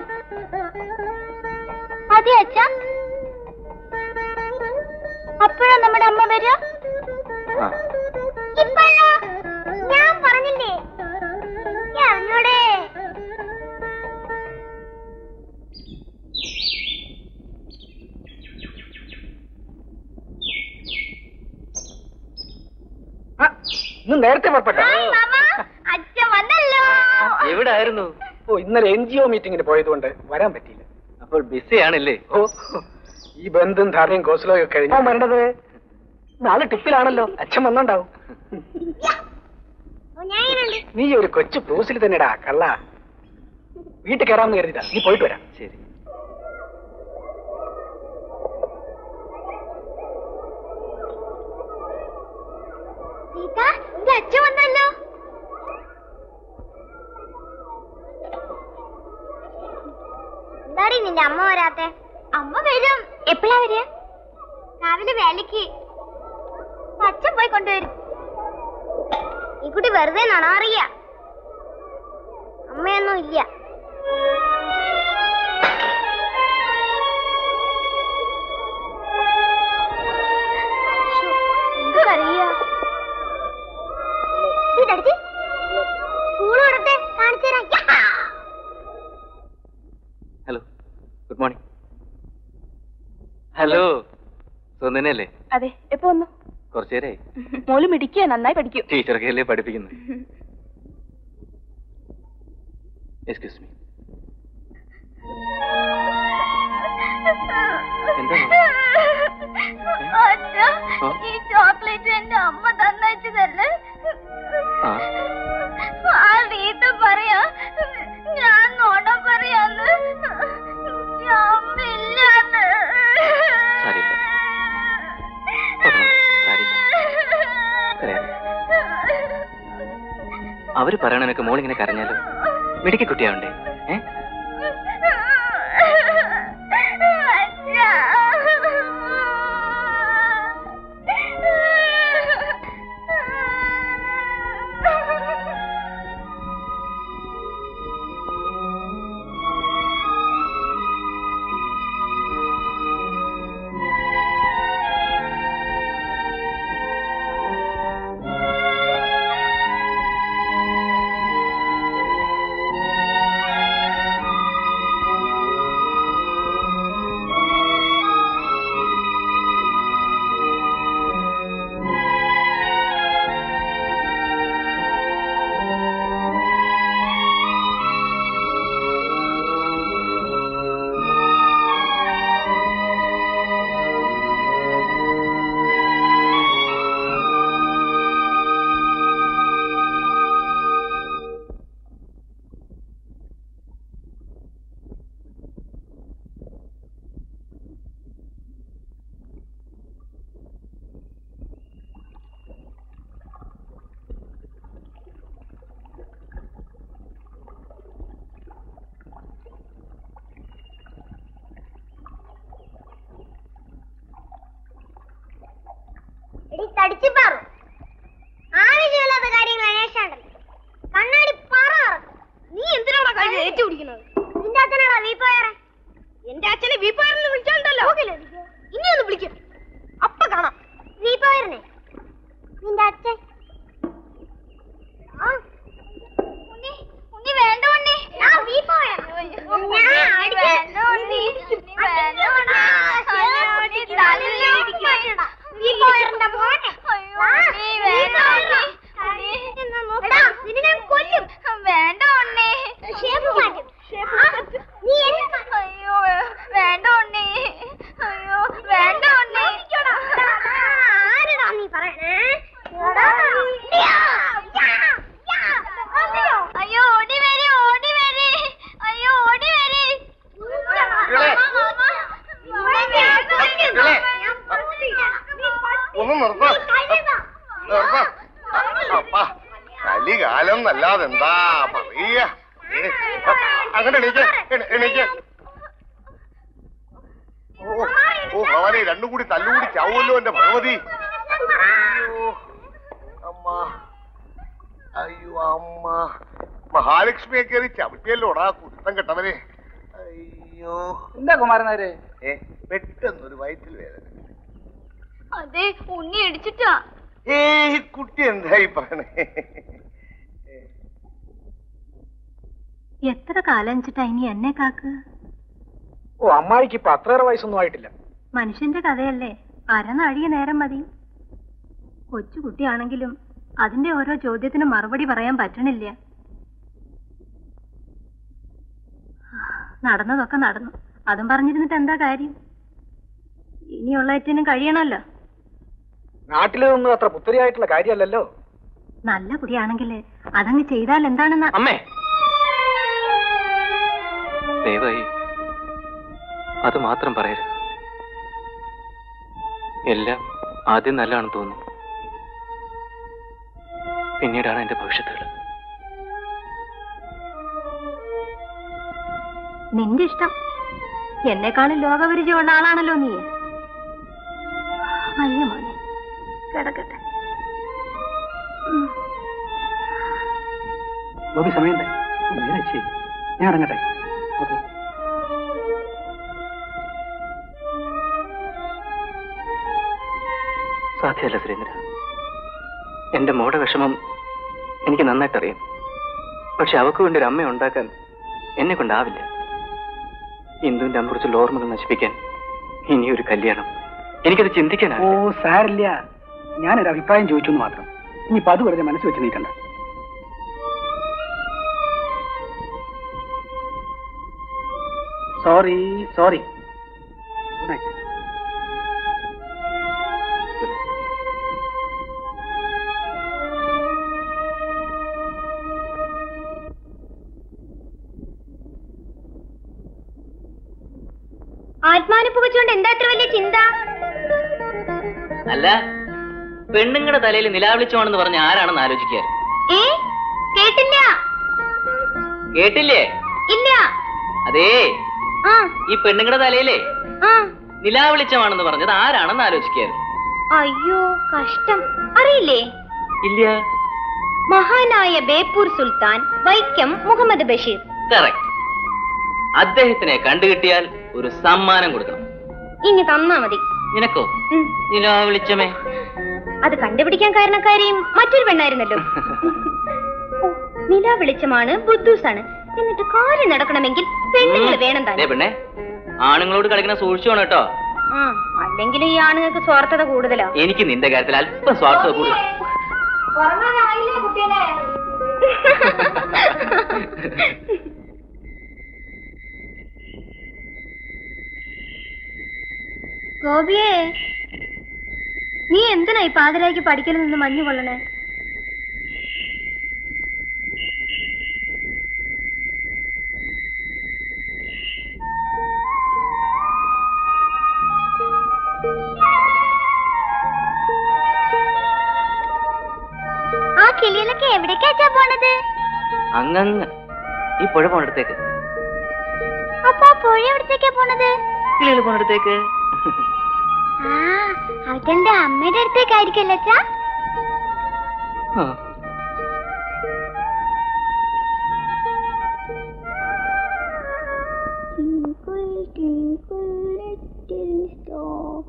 Speaker 2: അതെ അച്ഛാ അപ്പോഴാ നമ്മുടെ അമ്മ വരിക
Speaker 6: ആ.
Speaker 2: ഇപ്പോഴോ ഞാൻ പറഞ്ഞില്ലേ എനിക്ക് അറിഞ്ഞൂടെ
Speaker 7: ഇന്ന് നേരത്തെ പുറപ്പെട്ട
Speaker 2: ഹായ് മാമ അച്ഛൻ വന്നല്ലോ
Speaker 6: എവിടായിരുന്നു
Speaker 7: ഓ ഇന്നലെ എൻ ജി ഒ മീറ്റിംഗിന് പോയതുകൊണ്ട് വരാൻ പറ്റിയില്ല
Speaker 6: അപ്പോൾ ബിസിയാണല്ലേ
Speaker 7: ഓ ഈ ബന്ധും ധാരയും കോസലോയും ഒക്കെ കഴിഞ്ഞു വരേണ്ടത് നാളെ ടിപ്പിലാണല്ലോ അച്ഛൻ വന്നോണ്ടാവും
Speaker 2: ഓ, ഞാൻ ഇങ്ങനെയുണ്ട്.
Speaker 7: നീ ഒരു കൊച്ചു ക്രൂസിൽ തന്നെടാ കള്ള വീട്ടിൽ കയറാമെന്ന് കരുതിട്ടാ നീ പോയിട്ട് വരാം
Speaker 6: ശരി
Speaker 2: സീത എന്റെ അച്ഛൻ വന്നല്ലോ എന്താടി നിന്റെ അമ്മ വരാത്തെ അമ്മ വരും എപ്പോഴാ വരിക രാവിലെ വേലക്ക് അച്ഛൻ പോയി കൊണ്ടുവരും ഈ കുട്ടി വെറുതെ നണാറിയ അമ്മയൊന്നും ഇല്ല
Speaker 6: ഹലോ സുന്ദനല്ലേ
Speaker 4: അതെ എപ്പോ വന്നു
Speaker 6: കുറച്ചു നേരമായി
Speaker 4: മോള് മിടിക്കുക നന്നായി പഠിക്കും
Speaker 6: ടീച്ചർക്ക് അല്ലേ പഠിപ്പിക്കുന്നത് എക്സ്ക്യൂസ് മീ
Speaker 1: അച്ഛാ,
Speaker 6: ആ?
Speaker 1: ഈ ചോക്ലേറ്റ് എന്റെ അമ്മ തന്നയച്ചതല്ലേ
Speaker 6: ആ
Speaker 1: ആ റീത്ത പറയാ ഞാൻ നോണ പറയാന്ന് എനിക്ക് അമ്മയില്ലാന്ന്
Speaker 6: സാരില്ല. പറഞ്ഞോളൂ, സാരില്ല. കരയാതെ. അവര് പറയണനക്ക് മോളിങ്ങനെ കരഞ്ഞാലോ മിടുക്കി കുട്ടിയാവണ്ടേ ഏ
Speaker 2: എടി തടിച്ചു പാറു ആവശ്യമില്ലാത്ത കാര്യങ്ങൾ അന്വേഷിച്ചാണ്ടല്ലോ കണ്ണാടി പറ നീ എന്തിനാണ് കഴിഞ്ഞ ഏറ്റു പിടിക്കുന്നത് നിന്റെ അച്ഛനാണോ വീപ്പയറെ എന്റെ അച്ഛനെ വീപ്പയറെന്ന് വിളിച്ചോണ്ടല്ലോ ഇനി ഒന്ന് വിളിക്കും അപ്പ കാണാം വീപ്പയറിനെ നിന്റെ അച്ഛൻ ആ. ഉണ്ണി, ഉണ്ണി വേണ്ട ഉണ്ണി. ആ, വീപ്പയർ. ഞാൻ അടിക്കാം. ഉണ്ണി, വേണ്ട ഉണ്ണി. ആ, ഉണ്ണി, തലയിൽ ഇടിക്കും. വീപ്പയറിന്റെ മോനെ. വാ, വീപ്പയർ. എടാ, നിന്നെ ഞാൻ കൊല്ലും.
Speaker 1: വേണ്ട ഉണ്ണി
Speaker 2: ഷേപ്പ് മാറ്റും. ആ, നീ എന്നെ
Speaker 1: അയ്യോ വേണ്ട ഉണ്ണി അയ്യോ വേണ്ട ഉണ്ണി
Speaker 2: ആരെടാ നീ പറയണേ എടാ, യാ, യാ, യാ. അതെയോ?
Speaker 1: അയ്യോ ഓടി വരെ ഓടി വരെ അയ്യോ ഓടി വരെ
Speaker 5: കുട്ടികളെ. കുട്ടികളെ. ഒന്ന് നിർത്താം നിർത്താം അപ്പാ കലികാലം എന്നല്ലാതെ എന്താ പറയ അങ്ങനെ എണീക്ക് എണീ- എണീക്ക് ഓ ഓ ഭവാനെ രണ്ടും കൂടി തല്ലുകൂടി ചാവുമല്ലോ എന്റെ ഭഗവതി അയ്യോ അമ്മ അയ്യോ അമ്മ മഹാലക്ഷ്മിയെ കയറി ചവിട്ടിയല്ലോടാ കുരുത്തം കെട്ടവനെ അയ്യോ
Speaker 7: എന്താ കുമാരനാര്
Speaker 5: ഏ പെട്ടെന്നൊരു വയറ്റിൽ വേദന
Speaker 1: അതെ ഉണ്ണി ഇടിച്ചിട്ടാ
Speaker 5: ഏയ് കുട്ടി എന്തായി പറയണേ
Speaker 3: എത്ര കാലം വെച്ചിട്ടാ ഇനി എന്നെ കാക്കുക
Speaker 7: ഓ അമ്മായിക്ക് ഇപ്പൊ അത്രയേറെ വയസ്സൊന്നും ആയിട്ടില്ല
Speaker 3: മനുഷ്യന്റെ കഥയല്ലേ അരനഴിയ നേരം മതി കൊച്ചുകുട്ടിയാണെങ്കിലും അതിന്റെ ഓരോ ചോദ്യത്തിന് മറുപടി പറയാൻ പറ്റണില്ല നടന്നതൊക്കെ നടന്നു അതും പറഞ്ഞിരുന്നിട്ട് എന്താ കാര്യം ഇനിയുള്ള ഏറ്റിനും കഴിയണമല്ലോ
Speaker 7: നാട്ടിലൊന്നും അത്ര പുത്തരിയായിട്ടുള്ള കാര്യമല്ലല്ലോ
Speaker 3: നല്ല കുടിയാണെങ്കിൽ അതങ്ങ് ചെയ്താൽ എന്താണെന്ന്
Speaker 6: അമ്മേ ദയവായി അത് മാത്രം പറയരുത് എല്ലാം ആദ്യം നല്ലതാണെന്ന് തോന്നുന്നു പിന്നീടാണ് എന്റെ ഭവിഷ്യത്തുകൾ
Speaker 3: നിന്റെ ഇഷ്ടം എന്നെക്കാളും ലോകപരിചയമുള്ള ആളാണല്ലോ നീ വയ്യ മോനെ കിടക്കട്ടെ ഉം.
Speaker 7: ഗോപി സമയം നേരെ ശരി ഞാൻ ഇറങ്ങട്ടെ ഓക്കെ
Speaker 6: സാധ്യമല്ല സുരേന്ദ്ര എന്റെ മോടെ വിഷമം എനിക്ക് നന്നായിട്ടറിയാം പക്ഷെ അവക്ക് വേണ്ടി ഒരു അമ്മ ഉണ്ടാക്കാൻ എന്നെ കൊണ്ടാവില്ല ഇന്ദുവിന്റെ അമ്മ കുറിച്ചുള്ള ഓർമ്മകൾ നശിപ്പിക്കാൻ ഇനിയൊരു കല്യാണം എനിക്കത്
Speaker 7: ഓ
Speaker 6: ചിന്തിക്കാനാണ്
Speaker 7: സാരില്ല ഞാനൊരു അഭിപ്രായം ചോദിച്ചു എന്ന് മാത്രം ഇനിയിപ്പോ അത് വെറുതെ മനസ്സ് വെച്ച് നീക്കണ്ട സോറി സോറി ഗുഡ് നൈറ്റ്
Speaker 2: ആത്മാവിനെ വെച്ചുകൊണ്ട് എന്താ ഇത്ര വലിയ ചിന്ത
Speaker 6: അല്ല പെണ്ണുങ്ങളുടെ തലയിൽ നിലാവിളിച്ചോണെന്ന് പറഞ്ഞ ആരാണെന്ന് ആലോചിക്കുക
Speaker 2: ഏ കേട്ടില്ല
Speaker 6: കേട്ടില്ലേ
Speaker 2: ഇല്ല
Speaker 6: അതേ
Speaker 2: ആ
Speaker 6: ഈ പെണ്ണുങ്ങളുടെ തലയിലേ
Speaker 2: ആ
Speaker 6: നിലാവിളിച്ചമാണെന്ന് പറഞ്ഞത് ആരാണെന്ന് ആലോചിക്കായിരുന്നു
Speaker 2: അയ്യോ കഷ്ടം അറിയില്ലേ
Speaker 6: ഇല്ല
Speaker 2: മഹാനായ ബേപ്പൂർ സുൽത്താൻ വൈക്കം മുഹമ്മദ് ബഷീർ
Speaker 6: കറക്റ്റ് അദ്ദേഹത്തിനെ കണ്ടുകിട്ടിയാൽ ഒരു സമ്മാനം കൊടുക്കണം
Speaker 2: ഇനി തന്നാ മതി
Speaker 6: നിനക്കോ
Speaker 2: ഉം.
Speaker 6: നിലാവിളിച്ചമേ
Speaker 2: അത് കണ്ടുപിടിക്കാൻ കാരണക്കാരിയും മറ്റൊരു പെണ്ണായിരുന്നല്ലോ ഓ, നിലാ വെളിച്ചമാണ് ബുദ്ധൂസാണ് എന്നിട്ട് കാര്യം നടക്കണമെങ്കിൽ പെണ്ണുങ്ങൾ വേണം
Speaker 6: ദേ
Speaker 2: താൻ
Speaker 6: പെണ്ണെ ആണുങ്ങളോട് കളിക്കുന്ന സൂക്ഷിച്ചു വേണം കേട്ടോ
Speaker 2: ആ അല്ലെങ്കിൽ ഈ ആണുങ്ങൾക്ക് സ്വാർത്ഥത കൂടുതലാ
Speaker 6: എനിക്ക് നിന്റെ കാര്യത്തിൽ അല്പം സ്വാർത്ഥത കൂടുതൽ
Speaker 3: ഗോപിയേ നീ എന്തിനാ ഈ പാതിരാക്കി പഠിക്കലിൽ നിന്ന് മഞ്ഞു കൊള്ളണേ
Speaker 2: ആ കിളികളൊക്കെ എവിടേക്കാച്ചാ പോണത്
Speaker 6: അങ്ങങ്ങ് ഈ പുഴ പോണടുത്തേക്ക്
Speaker 2: അപ്പൊ ആ പുഴ എവിടത്തേക്കാ പോണത്
Speaker 6: കിളികൾ പോണടുത്തേക്ക്
Speaker 2: ആ അവന്റെ അമ്മയുടെ അടുത്തേക്കായിരിക്കല്ലോ അച്ഛാ
Speaker 6: ആ.
Speaker 1: Twinkle, twinkle, little star.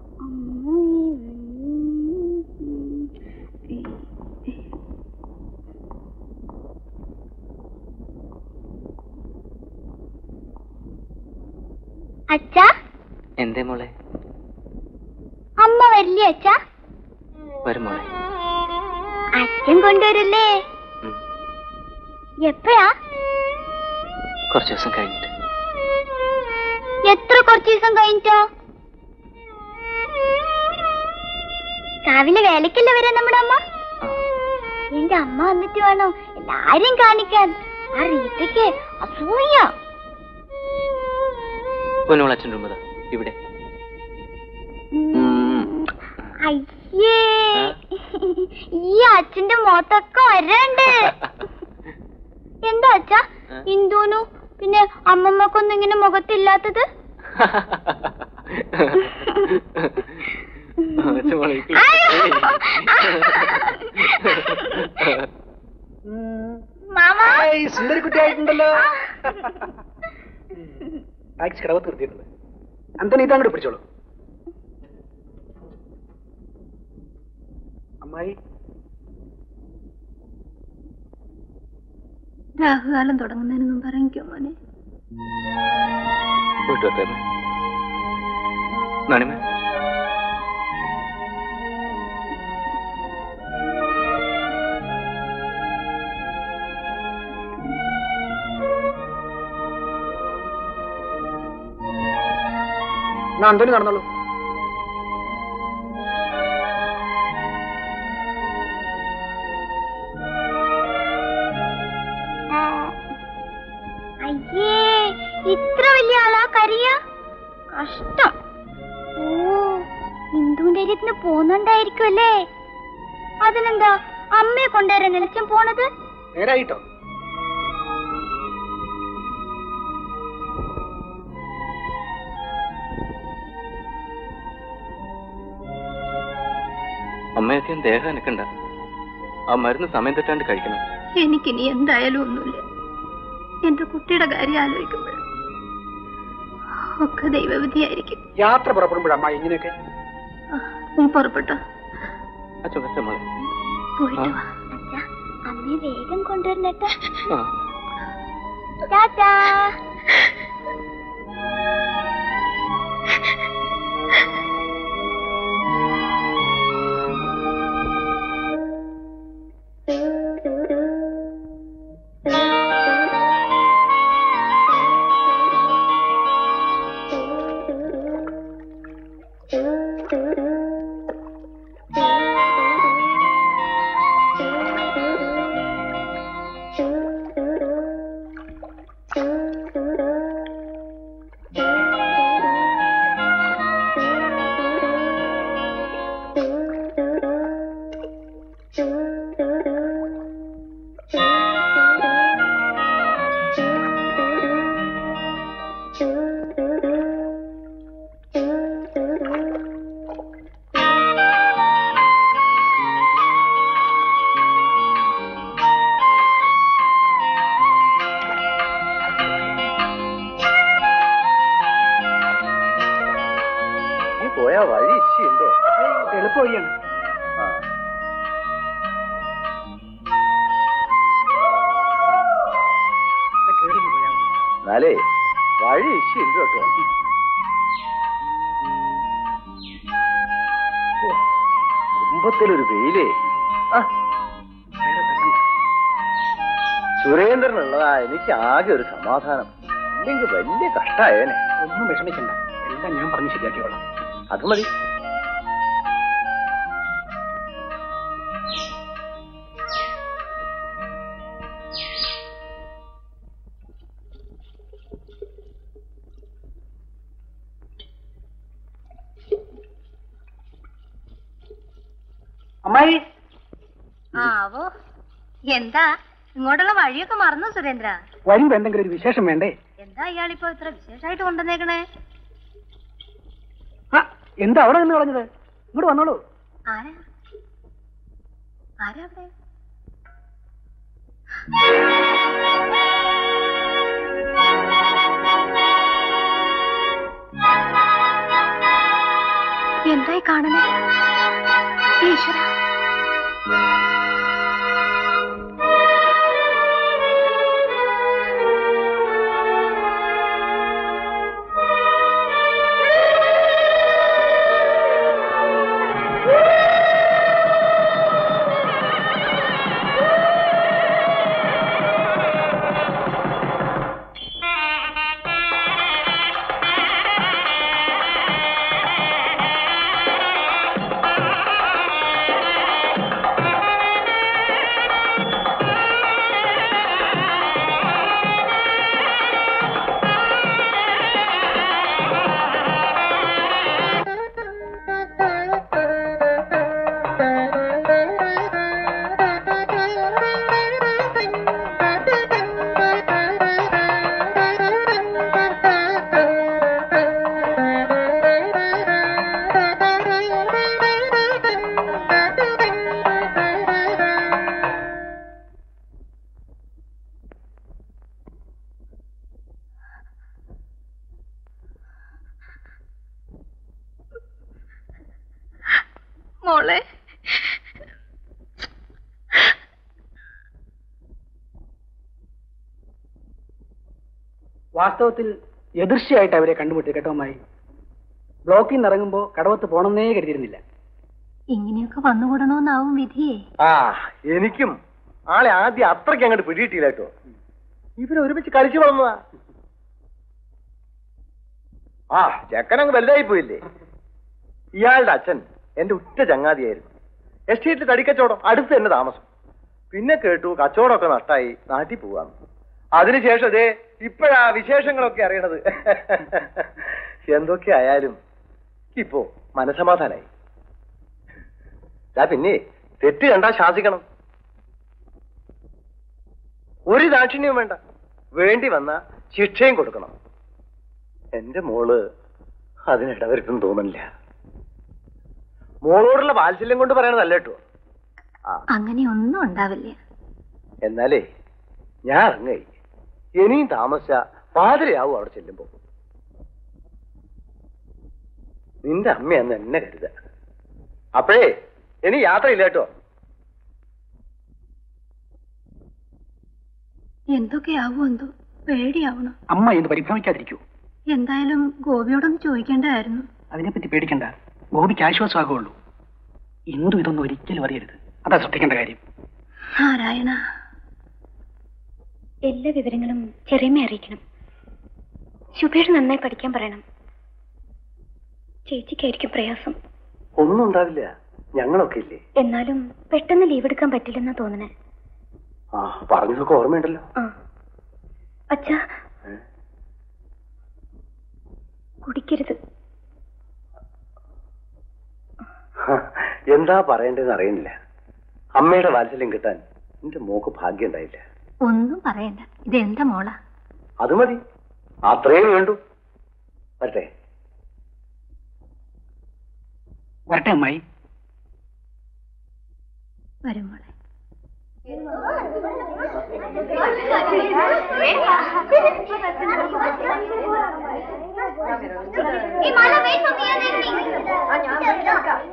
Speaker 2: അച്ഛാ
Speaker 6: എന്തേ മോളെ
Speaker 2: അമ്മ വരില്ലേ അച്ഛാ
Speaker 6: വരും മോളെ
Speaker 2: അച്ഛൻ കൊണ്ടുവരില്ലേ
Speaker 6: ഉം.
Speaker 2: എപ്പോഴാ
Speaker 6: കുറച്ച് ദിവസം കഴിഞ്ഞിട്ട്
Speaker 2: എത്ര കുറച്ച് ദിവസം കഴിഞ്ഞിട്ടോ രാവിലെ വേലക്കല്ലേ വരാ നമ്മുടെ അമ്മ
Speaker 6: ആ.
Speaker 2: എന്റെ അമ്മ വന്നിട്ട് വേണോ എല്ലാരും കാണിക്കാൻ ആ റീത്തയ്ക്ക് അസൂയ
Speaker 6: പൊന്നോൾ അച്ഛൻ രൂപത ഇവിടെ ഉം.
Speaker 2: അയ്യേ
Speaker 6: ആ?
Speaker 2: ഈ അച്ഛന്റെ മുഖത്തൊക്കെ വരണ്ട് എന്താ അച്ഛാ
Speaker 6: ആ?
Speaker 2: ഇന്ദുനു പിന്നെ അമ്മമ്മക്കൊന്നും ഇങ്ങനെ മുഖത്തില്ലാത്തത്
Speaker 6: അച്ഛൻ മോളെ ഈ-
Speaker 2: മാമ
Speaker 7: സുന്ദരി കുട്ടിയായിട്ടുണ്ടല്ലോ ടാക്സി കടവ് നിർത്തിയിട്ടുണ്ട് അന്തോണി ഇതങ്ങോട്ട് പിടിച്ചോളൂ അമ്മായി
Speaker 3: രാഹുകാലം തുടങ്ങുന്നതിന് മുമ്പ് ഇറങ്ങിക്കോ മോനെ
Speaker 6: പോയിട്ട് വരട്ടെ അമ്മേ. നാണിമേ
Speaker 7: എന്നാ അന്തോണി നടന്നോളൂ
Speaker 2: അയ്യേ ഇത്ര വലിയ ആളാ കരിയ കഷ്ടം ഓ ഇന്ദുവിന്റെ അരിയത്തിന് പോന്നുണ്ടായിരിക്കും അല്ലേ അതിനെന്താ അമ്മയെ കൊണ്ടുവരാൻ നിലച്ചം പോണത്
Speaker 7: നേരായിട്ടോ
Speaker 6: അമ്മയധികം ദേഹം എനക്കണ്ട ആ മരുന്ന് സമയം തെറ്റാണ്ട് കഴിക്കണം
Speaker 3: എനിക്കിനി എന്തായാലും ഒന്നുമില്ല എന്റെ കുട്ടിയുടെ കാര്യം ആലോചിക്കുമ്പോൾ ഒക്കെ ദൈവവിധിയായിരിക്കും
Speaker 7: യാത്ര പുറപ്പെടുമ്പോഴാ അമ്മായി ഇങ്ങനെയൊക്കെ
Speaker 3: ആ, നീ പുറപ്പെട്ടോ
Speaker 6: അച്ഛൻ പറ്റ മോളെ
Speaker 3: പോയിട്ട് വാ
Speaker 2: അച്ഛാ അമ്മയെ വേഗം കൊണ്ടുവരണട്ടോ
Speaker 6: ആ
Speaker 2: ടാറ്റാ
Speaker 5: നീ പോയാ വഴി ഇശിയുണ്ടോ
Speaker 7: എളുപ്പമാണ്
Speaker 5: ആ എന്നാലേ വഴി ഇശിയുണ്ട് കേട്ടോ ഓ, കുടുംബത്തിലൊരു വെയിലേ ആ സുരേന്ദ്രൻ ഉള്ളതാ എനിക്ക് ആകെ ഒരു സമാധാനം ഇല്ലെങ്കിൽ വലിയ കഷ്ടായേനെ
Speaker 7: ഒന്നും വിഷമിക്കണ്ട എല്ലാം ഞാൻ പറഞ്ഞ് ശരിയാക്കിയോളാം
Speaker 5: അത് മതി
Speaker 7: അമ്മായി
Speaker 3: ആവോ എന്താ ഇങ്ങോട്ടുള്ള വഴിയൊക്കെ മറന്നു സുരേന്ദ്ര
Speaker 7: വരുമ്പോ എന്തെങ്കിലും ഒരു വിശേഷം വേണ്ടേ
Speaker 3: എന്താ ഇയാളിപ്പോ ഇത്ര വിശേഷമായിട്ട് കൊണ്ടുവന്നേക്കണേ
Speaker 7: ആ എന്താ അവിടെ നിന്ന് കളഞ്ഞത് ഇങ്ങോട്ട് വന്നോളൂ
Speaker 3: ആരാ ആരാ അവിടെ എന്തായി കാണണേ ഈശ്വര മോളെ
Speaker 7: വാസ്തവത്തിൽ എതിർച്ചയായിട്ട് അവരെ കണ്ടുമുട്ടി കേട്ടോ അമ്മായി ബ്ലോക്കിൽ നിന്ന് ഇറങ്ങുമ്പോ കടവത്ത് പോണമെന്നേ കരുതിയിരുന്നില്ല
Speaker 3: ഇങ്ങനെയൊക്കെ വന്നുകൂടണോന്നാവും വിധിയേ
Speaker 5: ആ എനിക്കും ആളെ ആദ്യം അത്രയ്ക്ക് അങ്ങോട്ട് പിടിയിട്ടില്ല കേട്ടോ ഇവര് ഒരുമിച്ച് കളിച്ചു വളർന്നതാ ആ ചെക്കനങ്ങ് വലുതായി പോയില്ലേ ഇയാളുടെ അച്ഛൻ എന്റെ ഉറ്റ ചങ്ങാതിയായിരുന്നു എസ്റ്റേറ്റിൽ തടിക്കച്ചവടം അടുത്ത് തന്നെ താമസം പിന്നെ കേട്ടു കച്ചവടമൊക്കെ നഷ്ടായി നാട്ടിൽ പോവാന്ന് അതിനുശേഷം അതേ ഇപ്പോഴാ വിശേഷങ്ങളൊക്കെ അറിയണത് എന്തൊക്കെ ആയാലും ഇപ്പോ മനസമാധാനായി ദാ പിന്നെ തെറ്റ് കണ്ടാ ശാസിക്കണം ഒരു ദാക്ഷിണ്യവും വേണ്ട വേണ്ടി വന്ന ശിക്ഷയും കൊടുക്കണം എന്റെ മോള് അതിനിടവരുത്തും തോന്നുന്നില്ല മോളോടുള്ള വാത്സല്യം കൊണ്ട് പറയണതല്ല കേട്ടോ ആ
Speaker 3: അങ്ങനെ ഒന്നും ഉണ്ടാവില്ല
Speaker 5: എന്നാലേ ഞാൻ ഇറങ്ങായി ഇനിയും താമസിച്ച പാതിരയാവും അവിടെ ചെല്ലുമ്പോ നിന്റെ അമ്മയെന്ന് എന്നെ കരുത അപ്പോഴേ ഇനി യാത്രയില്ല കേട്ടോ
Speaker 3: എന്തൊക്കെയാവോ എന്തോ പേടിയാവണം
Speaker 7: അമ്മ ഇത് പരിഭ്രമിക്കാതിരിക്കൂ
Speaker 3: എന്തായാലും ഗോപിയോടൊന്ന് ചോദിക്കേണ്ടതായിരുന്നു
Speaker 7: അതിനെപ്പറ്റി പേടിക്കണ്ട ഗോപിക്ക് ആശ്വാസമാകുള്ളൂ എന്തും ഇതൊന്നും ഒരിക്കലും അറിയരുത് അതാ ശ്രദ്ധിക്കേണ്ട കാര്യം
Speaker 3: നാരായണ
Speaker 2: എല്ലാ വിവരങ്ങളും ചെറിയമ്മ അറിയിക്കണം ശുഭയുടെ നന്നായി പഠിക്കാൻ പറയണം ചേച്ചിക്കായിരിക്കും പ്രയാസം
Speaker 8: ഒന്നും ഉണ്ടാവില്ല ഞങ്ങളൊക്കെ ഇല്ലേ
Speaker 3: എന്നാലും പെട്ടെന്ന് ലീവ് എടുക്കാൻ പറ്റില്ലെന്നാ തോന്നണേ
Speaker 8: ആ പറഞ്ഞതൊക്കെ ഓർമ്മയുണ്ടല്ലോ
Speaker 3: ആ അച്ഛാ
Speaker 8: ഏ?
Speaker 3: കുടിക്കരുത്
Speaker 8: ഹ, എന്താ പറയേണ്ടതെന്ന് അറിയുന്നില്ല അമ്മയുടെ വാത്സല്യം കിട്ടാൻ എന്റെ മോക്ക് ഭാഗ്യം ഉണ്ടായില്ല
Speaker 3: ഒന്നും പറയണ്ട ഇത് എന്റെ മോളാ
Speaker 8: അത് മതി അത്രയും വേണ്ടു വരട്ടെ
Speaker 7: വരട്ടെ അമ്മായി
Speaker 3: വരും മോളെ
Speaker 2: Hey, Mala, wait for me and then me.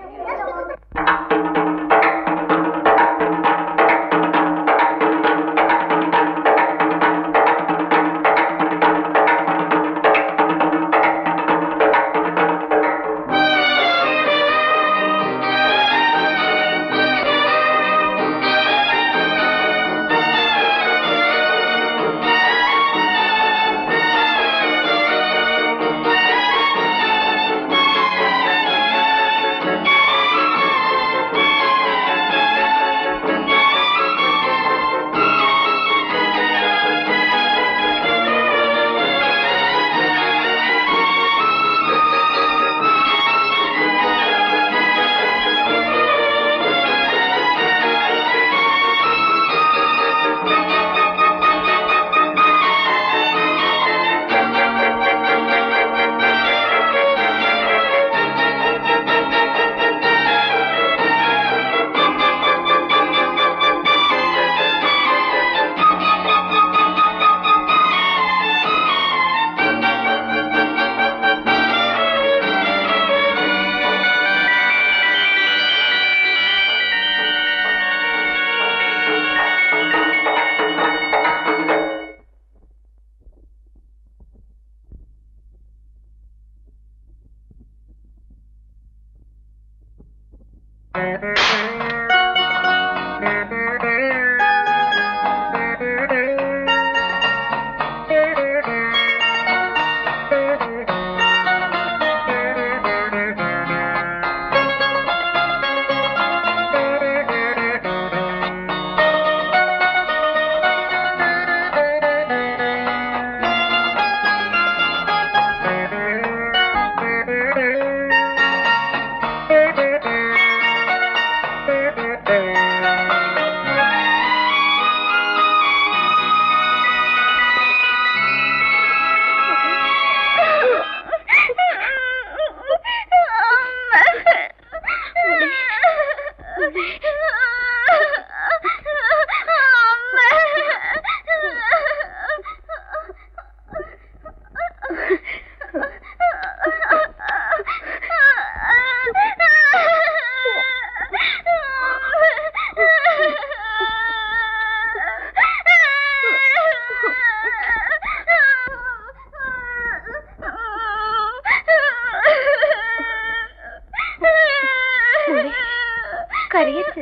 Speaker 3: കരയരുത്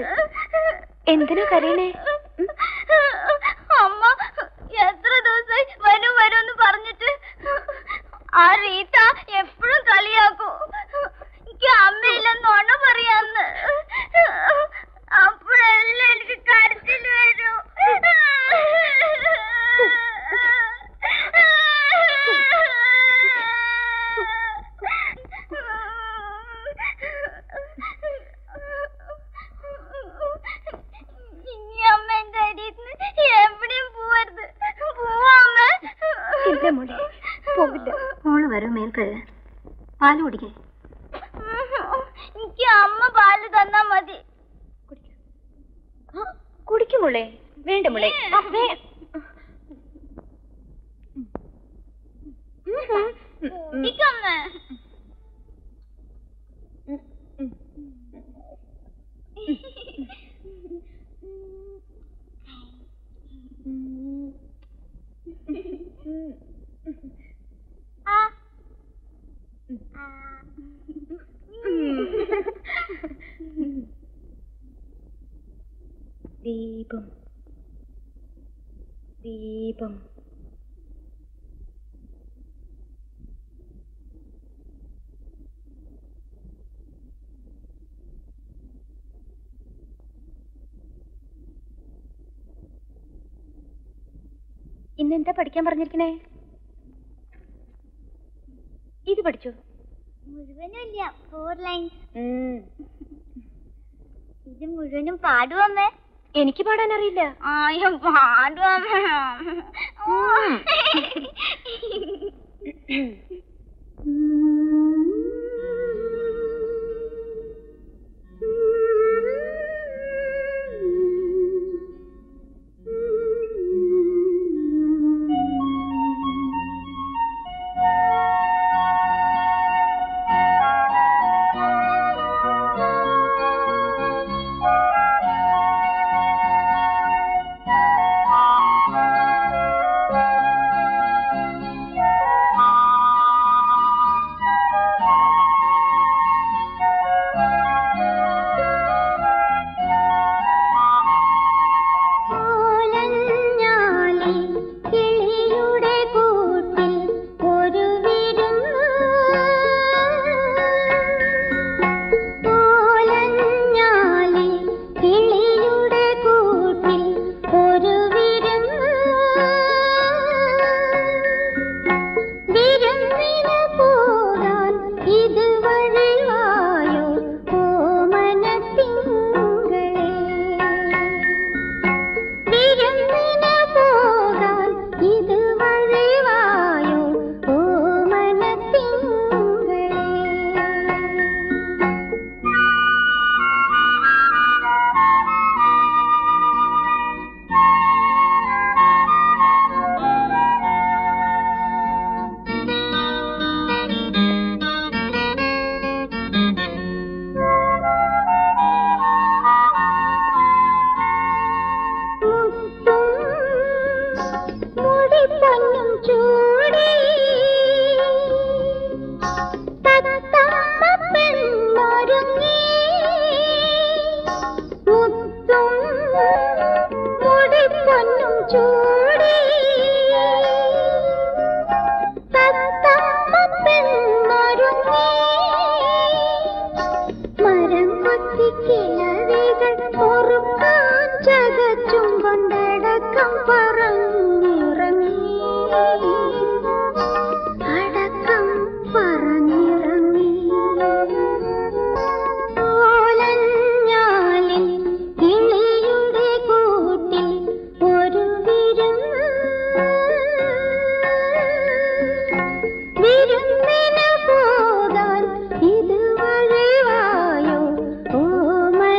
Speaker 3: എന്തിനാ കരയണേ
Speaker 1: അമ്മ എത്ര ദിവസമായി വരും വരും എന്ന് പറഞ്ഞിട്ട് ആ റീത്ത എപ്പോഴും കളിയാക്കൂ എനിക്ക് അമ്മയില്ലെന്ന് ഉണ പറയാന്ന് അപ്പോഴെല്ലാം എനിക്ക് കരച്ചിൽ വരൂ ഇനി അമ്മ എന്റെ അടിയിൽ എവിടെയും പോവരുത് പോവാമ്മ
Speaker 3: ഇല്ല മോളെ പോകില്ല മോള് വരും മേൽ കഴുകാൻ പാല് കുടിക്കേ
Speaker 1: എനിക്ക് അമ്മ പാല് തന്നാ മതി
Speaker 3: കുടിക്കും മോളെ വേണ്ട മോളെ
Speaker 1: കുടിക്കമ്മ ആ
Speaker 3: ദീപം ദീപം ഇന്നെന്താ പഠിക്കാൻ പറഞ്ഞിരിക്കണേ ഇത് പഠിച്ചോ
Speaker 2: മുഴുവനും ഇല്ല ഫോർ ലൈൻസ് ഇത് മുഴുവനും പാടുവമ്മേ
Speaker 3: എനിക്ക് പാടാൻ അറിയില്ല
Speaker 2: ആയോ പാടുവമ്മേ ഓലഞ്ഞാലി കിളിയുടെ കൂട്ടിൽ ഒരു വിരുന്ന് ഓലഞ്ഞാലി കിളിയുടെ കൂട്ടിൽ ഒരു വിരുന്ന് വിരുന്നിന് പോകാൻ ഇതുവഴി വായോ ഓമനത്തിങ്കളേ വിരുന്നിന് പോകാൻ ഇതുവഴി വായോ ഓമനത്തിങ്കളേ മുടിപ്പൊന്നും ചൂടി തത്തമ്മ പെണ്ണൊരുങ്ങി മുത്തും മുടിപ്പൊന്നും ചൂടി തത്തമ്മ പെണ്ണൊരുങ്ങി മരം കൊത്തി കിളവികൾ പൊറുക്കാൻ ചതച്ചും കൊണ്ടടക്കം പറഞ്ഞിറങ്ങി അടക്കം പറഞ്ഞിറങ്ങി ഓലഞ്ഞാലിൽ കിളിയുടെ കൂട്ടിൽ ഒരു വിരുന്ന് വിരുന്നിന് പോകാൻ ഇതുവഴി വായോ ഓമനത്തിങ്കളേ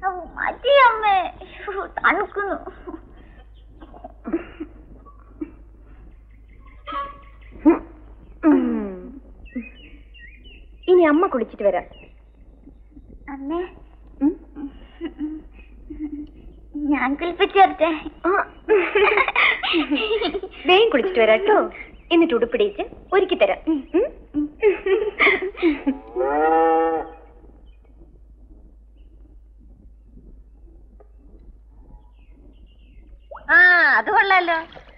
Speaker 1: മതി അമ്മേ ശ്ശോ, തണുക്കുന്നു
Speaker 3: ഇനി അമ്മ കുളിച്ചിട്ട് വരാം
Speaker 1: അമ്മേ ഞാൻ കുളിപ്പിച്ചേർത്തെ
Speaker 3: വേഗം കുളിച്ചിട്ട് വരാം കേട്ടോ എന്നിട്ട് ഉടുപ്പിടിച്ച് ഒരുക്കി തരാം ഉം?
Speaker 1: ആ അത് കൊള്ളാലോ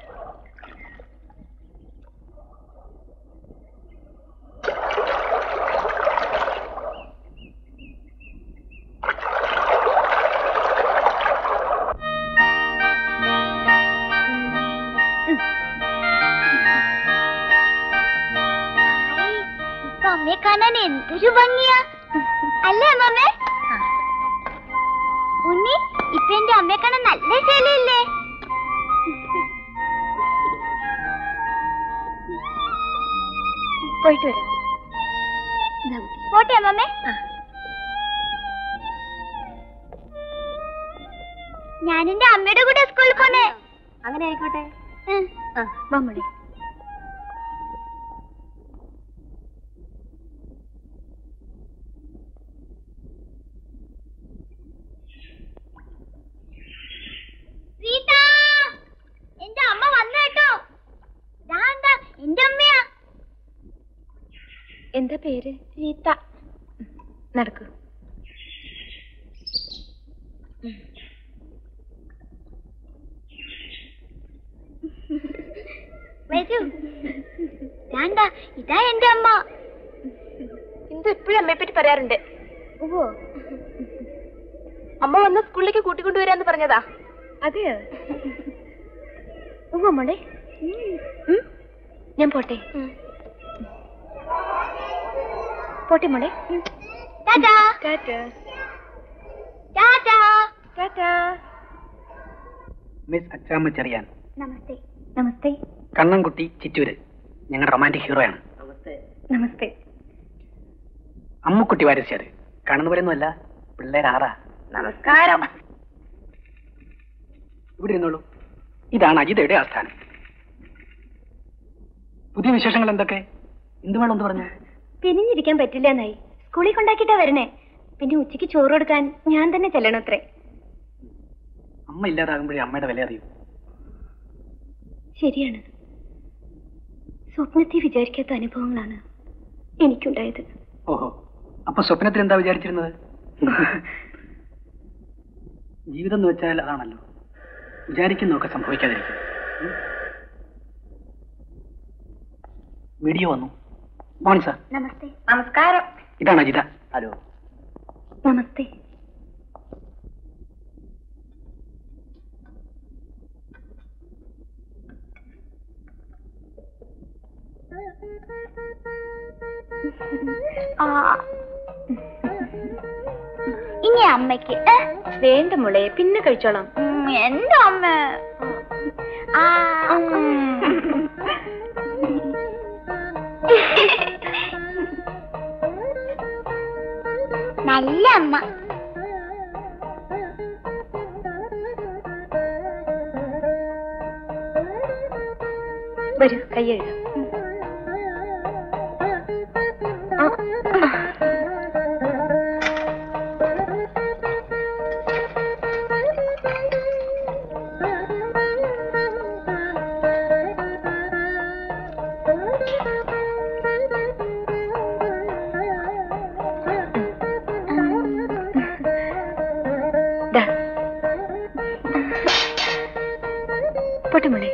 Speaker 1: ഇപ്പൊ അമ്മയെ കാണാൻ എന്തൊരു ഭംഗിയാ അല്ലേ അമ്മമ്മേ ഉണ്ണി ഇപ്പൊ എന്റെ അമ്മയെ കാണാൻ നല്ല ശൈലിയല്ലേ
Speaker 3: പോയിട്ട് വരാം
Speaker 1: പോട്ടെ അമ്മമ്മേ ഞാൻ എന്റെ അമ്മയുടെ കൂടെ സ്കൂളിൽ പോണേ
Speaker 3: അങ്ങനെ ആയിക്കോട്ടെ
Speaker 1: ഉം.
Speaker 3: ആ മമ്മളി
Speaker 1: റീത എന്റെ അമ്മ വന്നു കേട്ടോ ദാ എന്താ എന്റെ അമ്മയാ
Speaker 3: എന്താ പേര്
Speaker 1: റീത
Speaker 3: നടക്കൂ
Speaker 1: വരൂ വേണ്ട ഇതാ എന്റെ അമ്മ
Speaker 3: ഇന്ദു എപ്പോഴും അമ്മയെ പറ്റി പറയാറുണ്ട് ഓ അമ്മ വന്ന സ്കൂളിലേക്ക് കൂട്ടിക്കൊണ്ടുവരാന്ന് പറഞ്ഞതാ അതെയോ ഓ മോളെ ഉം? ഞാൻ പോട്ടെ പോട്ടെ മോളെ
Speaker 1: tata
Speaker 3: tata
Speaker 1: tata
Speaker 3: tata
Speaker 7: miss Achamma Cherian
Speaker 1: നമസ്തേ
Speaker 3: നമസ്തേ
Speaker 7: കണ്ണൻകുട്ടി ചിറ്റൂര് ഞങ്ങളുടെ റൊമാൻറ്റിക് ഹീറോയാണ്
Speaker 3: നമസ്തേ
Speaker 7: അമ്മുക്കുട്ടി വാരസ്യാര് കാണുന്ന പോലെയൊന്നുമല്ല പിള്ളേരാറാ
Speaker 3: നമസ്കാരം
Speaker 7: ഇവിടെ ഇരുന്നോളൂ ഇതാണ് അജിതയുടെ ആസ്ഥാനം പുതിയ വിശേഷങ്ങൾ എന്തൊക്കെ എന്ത് വേണം എന്ന് പറഞ്ഞു
Speaker 3: പിരിഞ്ഞിരിക്കാൻ പറ്റില്ല എന്നായി സ്കൂളിൽ കൊണ്ടാക്കിട്ടാ വരണേ പിന്നെ ഉച്ചയ്ക്ക് ചോറ് കൊടുക്കാൻ ഞാൻ തന്നെ ചെല്ലണത്രേ
Speaker 7: അമ്മ ഇല്ലാതാകുമ്പോഴേ അമ്മയുടെ വില അറിയൂ
Speaker 3: ശരിയാണ് സ്വപ്നത്തിൽ വിചാരിക്കാത്ത അനുഭവങ്ങളാണ് എനിക്കുണ്ടായത്
Speaker 7: ഓഹോ അപ്പൊ സ്വപ്നത്തിൽ എന്താ വിചാരിച്ചിരുന്നത് ജീവിതം എന്ന് വെച്ചാൽ അതാണല്ലോ വിചാരിക്കുന്നതൊക്കെ സംഭവിക്കാതിരിക്കും ഉം? വീഡിയോ വന്നു മോർണിംഗ് സാർ
Speaker 1: നമസ്തേ
Speaker 3: നമസ്കാരം
Speaker 7: ഇതാണ് അജിത ഹലോ
Speaker 3: നമസ്തേ
Speaker 1: ആ ഇനി അമ്മയ്ക്ക് ഏ?
Speaker 3: വേണ്ട മോളെ പിന്നെ കഴിച്ചോളാം
Speaker 1: ഉം, എന്റെ അമ്മ ആ നല്ല അമ്മ
Speaker 3: വരൂ കൈ എഴുതാം ദാ. പോട്ടെ മോളെ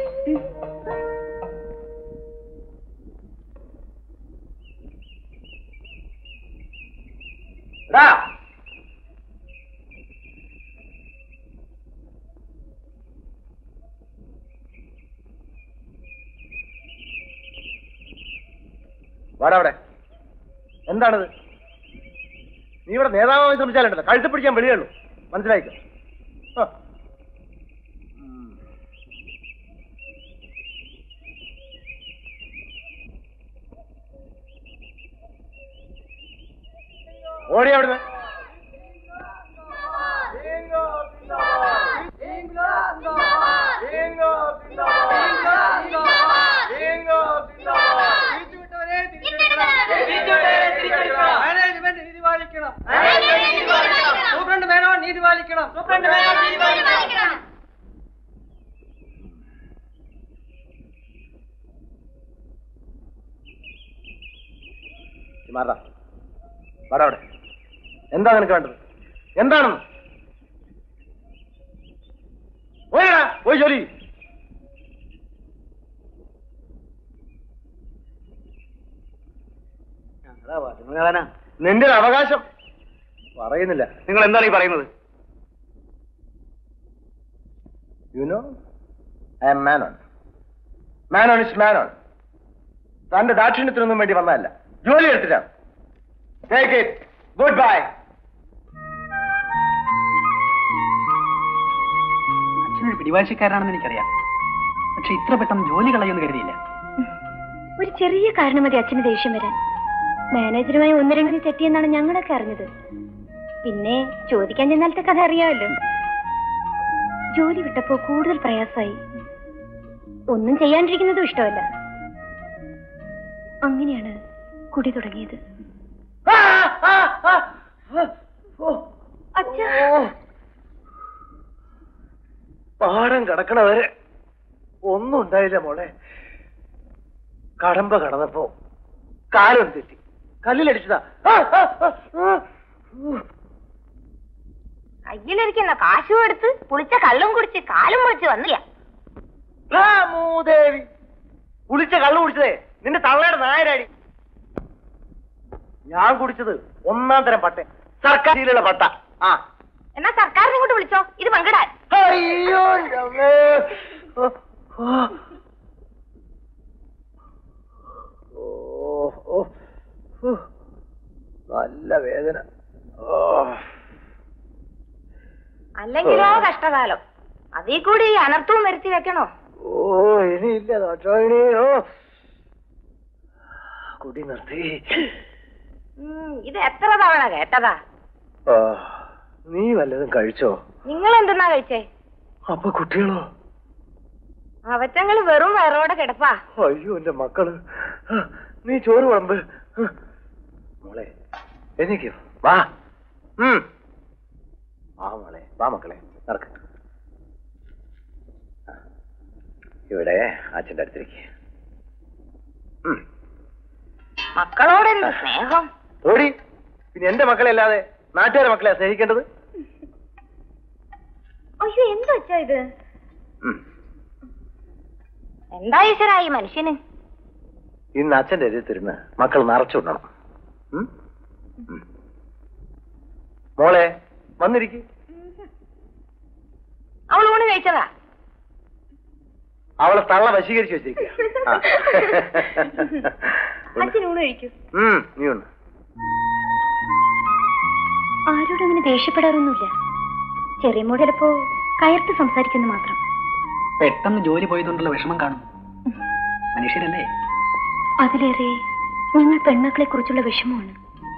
Speaker 5: വാടാ അവിടെ എന്താണിത് നീ ഇവിടെ നേതാവാൻ ശ്രമിച്ചാലുണ്ടല്ലോ കഴുത്ത് പിടിക്കാൻ വെളിയുള്ളൂ മനസ്സിലായിക്കോ ആ. ഉം. ഓടി അവിടുന്ന്
Speaker 8: മാറാ വാടാ അവിടെ എന്താ നിനക്ക് വേണ്ടത് എന്താണെന്ന് പോയാ പോയി ജോലി നിന്റെ ഒരു അവകാശം പറയുന്നില്ല
Speaker 6: നിങ്ങൾ എന്താണ് ഈ പറയുന്നത്
Speaker 8: you know I am man on man on is man on തന്റെ ദാക്ഷിണ്യത്തിനൊന്നും വേണ്ടി വന്നതല്ല ജോലി എടുത്തിട്ടാണ് ടേക്ക് ഇറ്റ് ഗുഡ് ബൈ
Speaker 7: അച്ഛനൊരു പിടിവാശിക്കാരനാണെന്ന് എനിക്കറിയാം പക്ഷെ ഇത്ര പെട്ടെന്ന് ജോലി കളയുമെന്ന് കരുതിയില്ല
Speaker 3: ഒരു ചെറിയ കാരണം മതി അച്ഛന് ദേഷ്യം വരാൻ മാനേജറുമായി ഒന്നിരെങ്കിലും തെറ്റിയെന്നാണ് ഞങ്ങളൊക്കെ അറിഞ്ഞത് പിന്നെ ചോദിക്കാൻ ചെന്നാലത്തെ കഥ അറിയാമല്ലോ ജോലി വിട്ടപ്പോ കൂടുതൽ പ്രയാസമായി ഒന്നും ചെയ്യാണ്ടിരിക്കുന്നതും ഇഷ്ടമല്ല അങ്ങനെയാണ് കുടി തുടങ്ങിയത് അച്ഛാ
Speaker 8: പാടം കടക്കണ വരെ ഒന്നും ഉണ്ടായില്ല മോളെ കടമ്പ കടന്നപ്പോ കാലം തെറ്റി കല്ലിലടിച്ചതാ ആ, ആ, ആ, ആ.
Speaker 2: കയ്യിലിരിക്കുന്ന കാശും എടുത്ത് പുളിച്ച കള്ളും കുടിച്ച് കാലും മുളിച്ച് വന്നില്ല
Speaker 8: ആ, മൂദേവി കുളിച്ച കള്ളു കുടിച്ചതേ നിന്റെ തള്ളയുടെ നായരാടി ഞാൻ കുടിച്ചത് ഒന്നാം തരം പട്ട സർക്കാരിലുള്ള പട്ട ആ
Speaker 2: എന്നാ സർക്കാരിനെ ഇങ്ങോട്ട് വിളിച്ചോ ഇത് പങ്കിടാൻ
Speaker 8: അയ്യോ ഞമ്മേ. ഓ, ഓ. ഓ, ഓ, ഓ. നല്ല വേദന ഓ.
Speaker 2: അല്ലെങ്കിലോ കഷ്ടകാലം അതീ കൂടി ഈ അനർത്ഥവും വരുത്തി വെക്കണോ
Speaker 8: ഓ ഇനിയില്ല ദോഷോണി ഓ കുടി നിർത്തി
Speaker 2: ഉം, ഇത് എത്ര തവണ കേട്ടതാ
Speaker 8: ആ, നീ വല്ലതും കഴിച്ചോ
Speaker 2: നിങ്ങൾ എന്തെന്നാ കഴിച്ചേ
Speaker 8: അപ്പൊ കുട്ടികളോ
Speaker 2: അവറ്റങ്ങള് വെറും വയറോടെ കിടപ്പാ
Speaker 8: അയ്യോ എന്റെ മക്കള് ആ, നീ ചോറ് വിളമ്പ് ആ. മോളെ എനിക്ക് വാ ഉം. വാ മോളെ വാ മക്കളെ നടക്ക് ആ. ഇവിടെ അച്ഛൻ്റെ അടുത്തിരിക്കെ
Speaker 2: മക്കളോട് എന്ത് സ്നേഹം
Speaker 8: ഓടി പിന്നെ എന്റെ മക്കളെ അല്ലാതെ നാട്ടുകാരെ മക്കളെ സ്നേഹിക്കേണ്ടത്
Speaker 3: അയ്യോ എന്താ അച്ഛാ ഇത്
Speaker 8: ഉം.
Speaker 2: എന്താ ഈശ്വരാ ഈ മനുഷ്യന്
Speaker 8: ഇന്ന് അച്ഛന്റെ എഴുത്തിരുന്ന് മക്കൾ നിറച്ചുവിടണം ഉം? ഉം. മോളെ വന്നിരിക്കും
Speaker 2: അവൾ ഊണ് കഴിച്ചതാ
Speaker 8: അവളെ തള്ള വശീകരിച്ചു വെച്ചിരിക്കുക ആ.
Speaker 3: അച്ഛൻ ഊണ് കഴിക്കൂ
Speaker 8: ഉം, നീ ഒന്ന്
Speaker 3: ആരോടും അങ്ങനെ ദേഷ്യപ്പെടാറൊന്നുമില്ല ചെറിയ മോട് ചിലപ്പോ കയർത്ത് സംസാരിക്കുന്നു മാത്രം
Speaker 7: പെട്ടെന്ന് ജോലി പോയതുകൊണ്ടുള്ള വിഷമം കാണും മനുഷ്യരല്ലേ
Speaker 3: അതിലേറെ ഞങ്ങൾ പെൺമക്കളെ കുറിച്ചുള്ള വിഷമമാണ്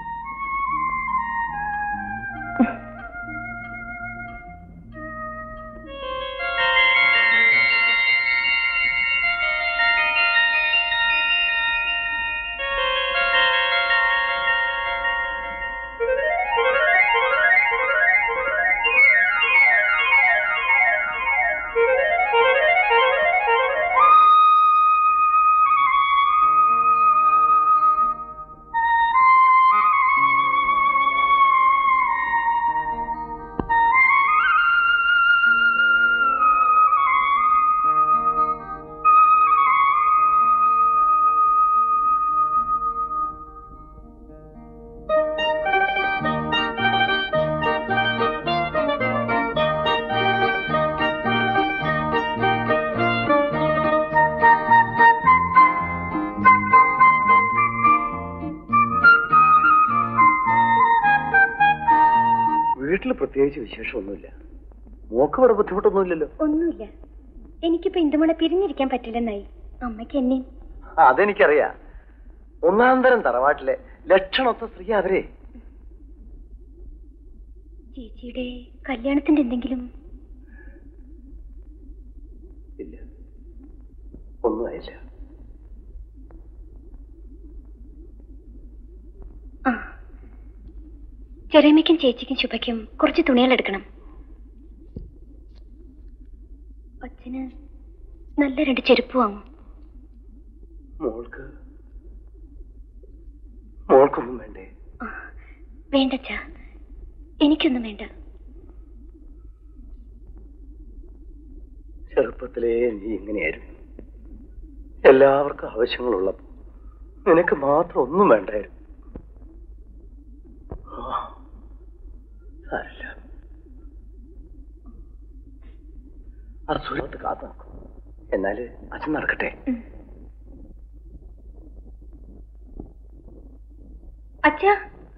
Speaker 8: വീട്ടിൽ പ്രത്യേകിച്ച് വിശേഷമൊന്നുമില്ല മോക്ക് ഇവിടെ ബുദ്ധിമുട്ടൊന്നുമില്ലല്ലോ
Speaker 3: ഒന്നുമില്ല എനിക്കിപ്പോ ഇന്ദുമോളെ പിരിഞ്ഞിരിക്കാൻ പറ്റില്ലെന്നായി അമ്മയ്ക്ക് എന്നെയും
Speaker 8: ആ, അതെനിക്കറിയാം ഒന്നാം തരം തറവാട്ടിലെ ലക്ഷണമൊത്ത സ്ത്രീ അവരെ
Speaker 3: ചേച്ചിയുടെ കല്യാണത്തിന്റെ എന്തെങ്കിലും
Speaker 8: ഇല്ല ഒന്നും ആയില്ല
Speaker 3: ആ ചെറിയമ്മയ്ക്കും ചേച്ചിക്കും ശുഭയ്ക്കും കുറച്ച് തുണികൾ എടുക്കണം നല്ല രണ്ട് ചെരുപ്പ് വാങ്ങും
Speaker 8: മോൾക്ക് മോൾക്കൊന്നും വേണ്ടേ
Speaker 3: വേണ്ടച്ചാ എനിക്കൊന്നും വേണ്ട
Speaker 8: ചെറുപ്പത്തിലേ നീ ഇങ്ങനെയായിരുന്നു എല്ലാവർക്കും ആവശ്യങ്ങളുള്ളപ്പോ നിനക്ക് മാത്രം ഒന്നും വേണ്ടായിരുന്നു ആ, സാരമില്ല അസുഖത്ത് കാത്തു നോക്കും എന്നാല് അച്ഛൻ നടക്കട്ടെ
Speaker 3: അച്ഛാ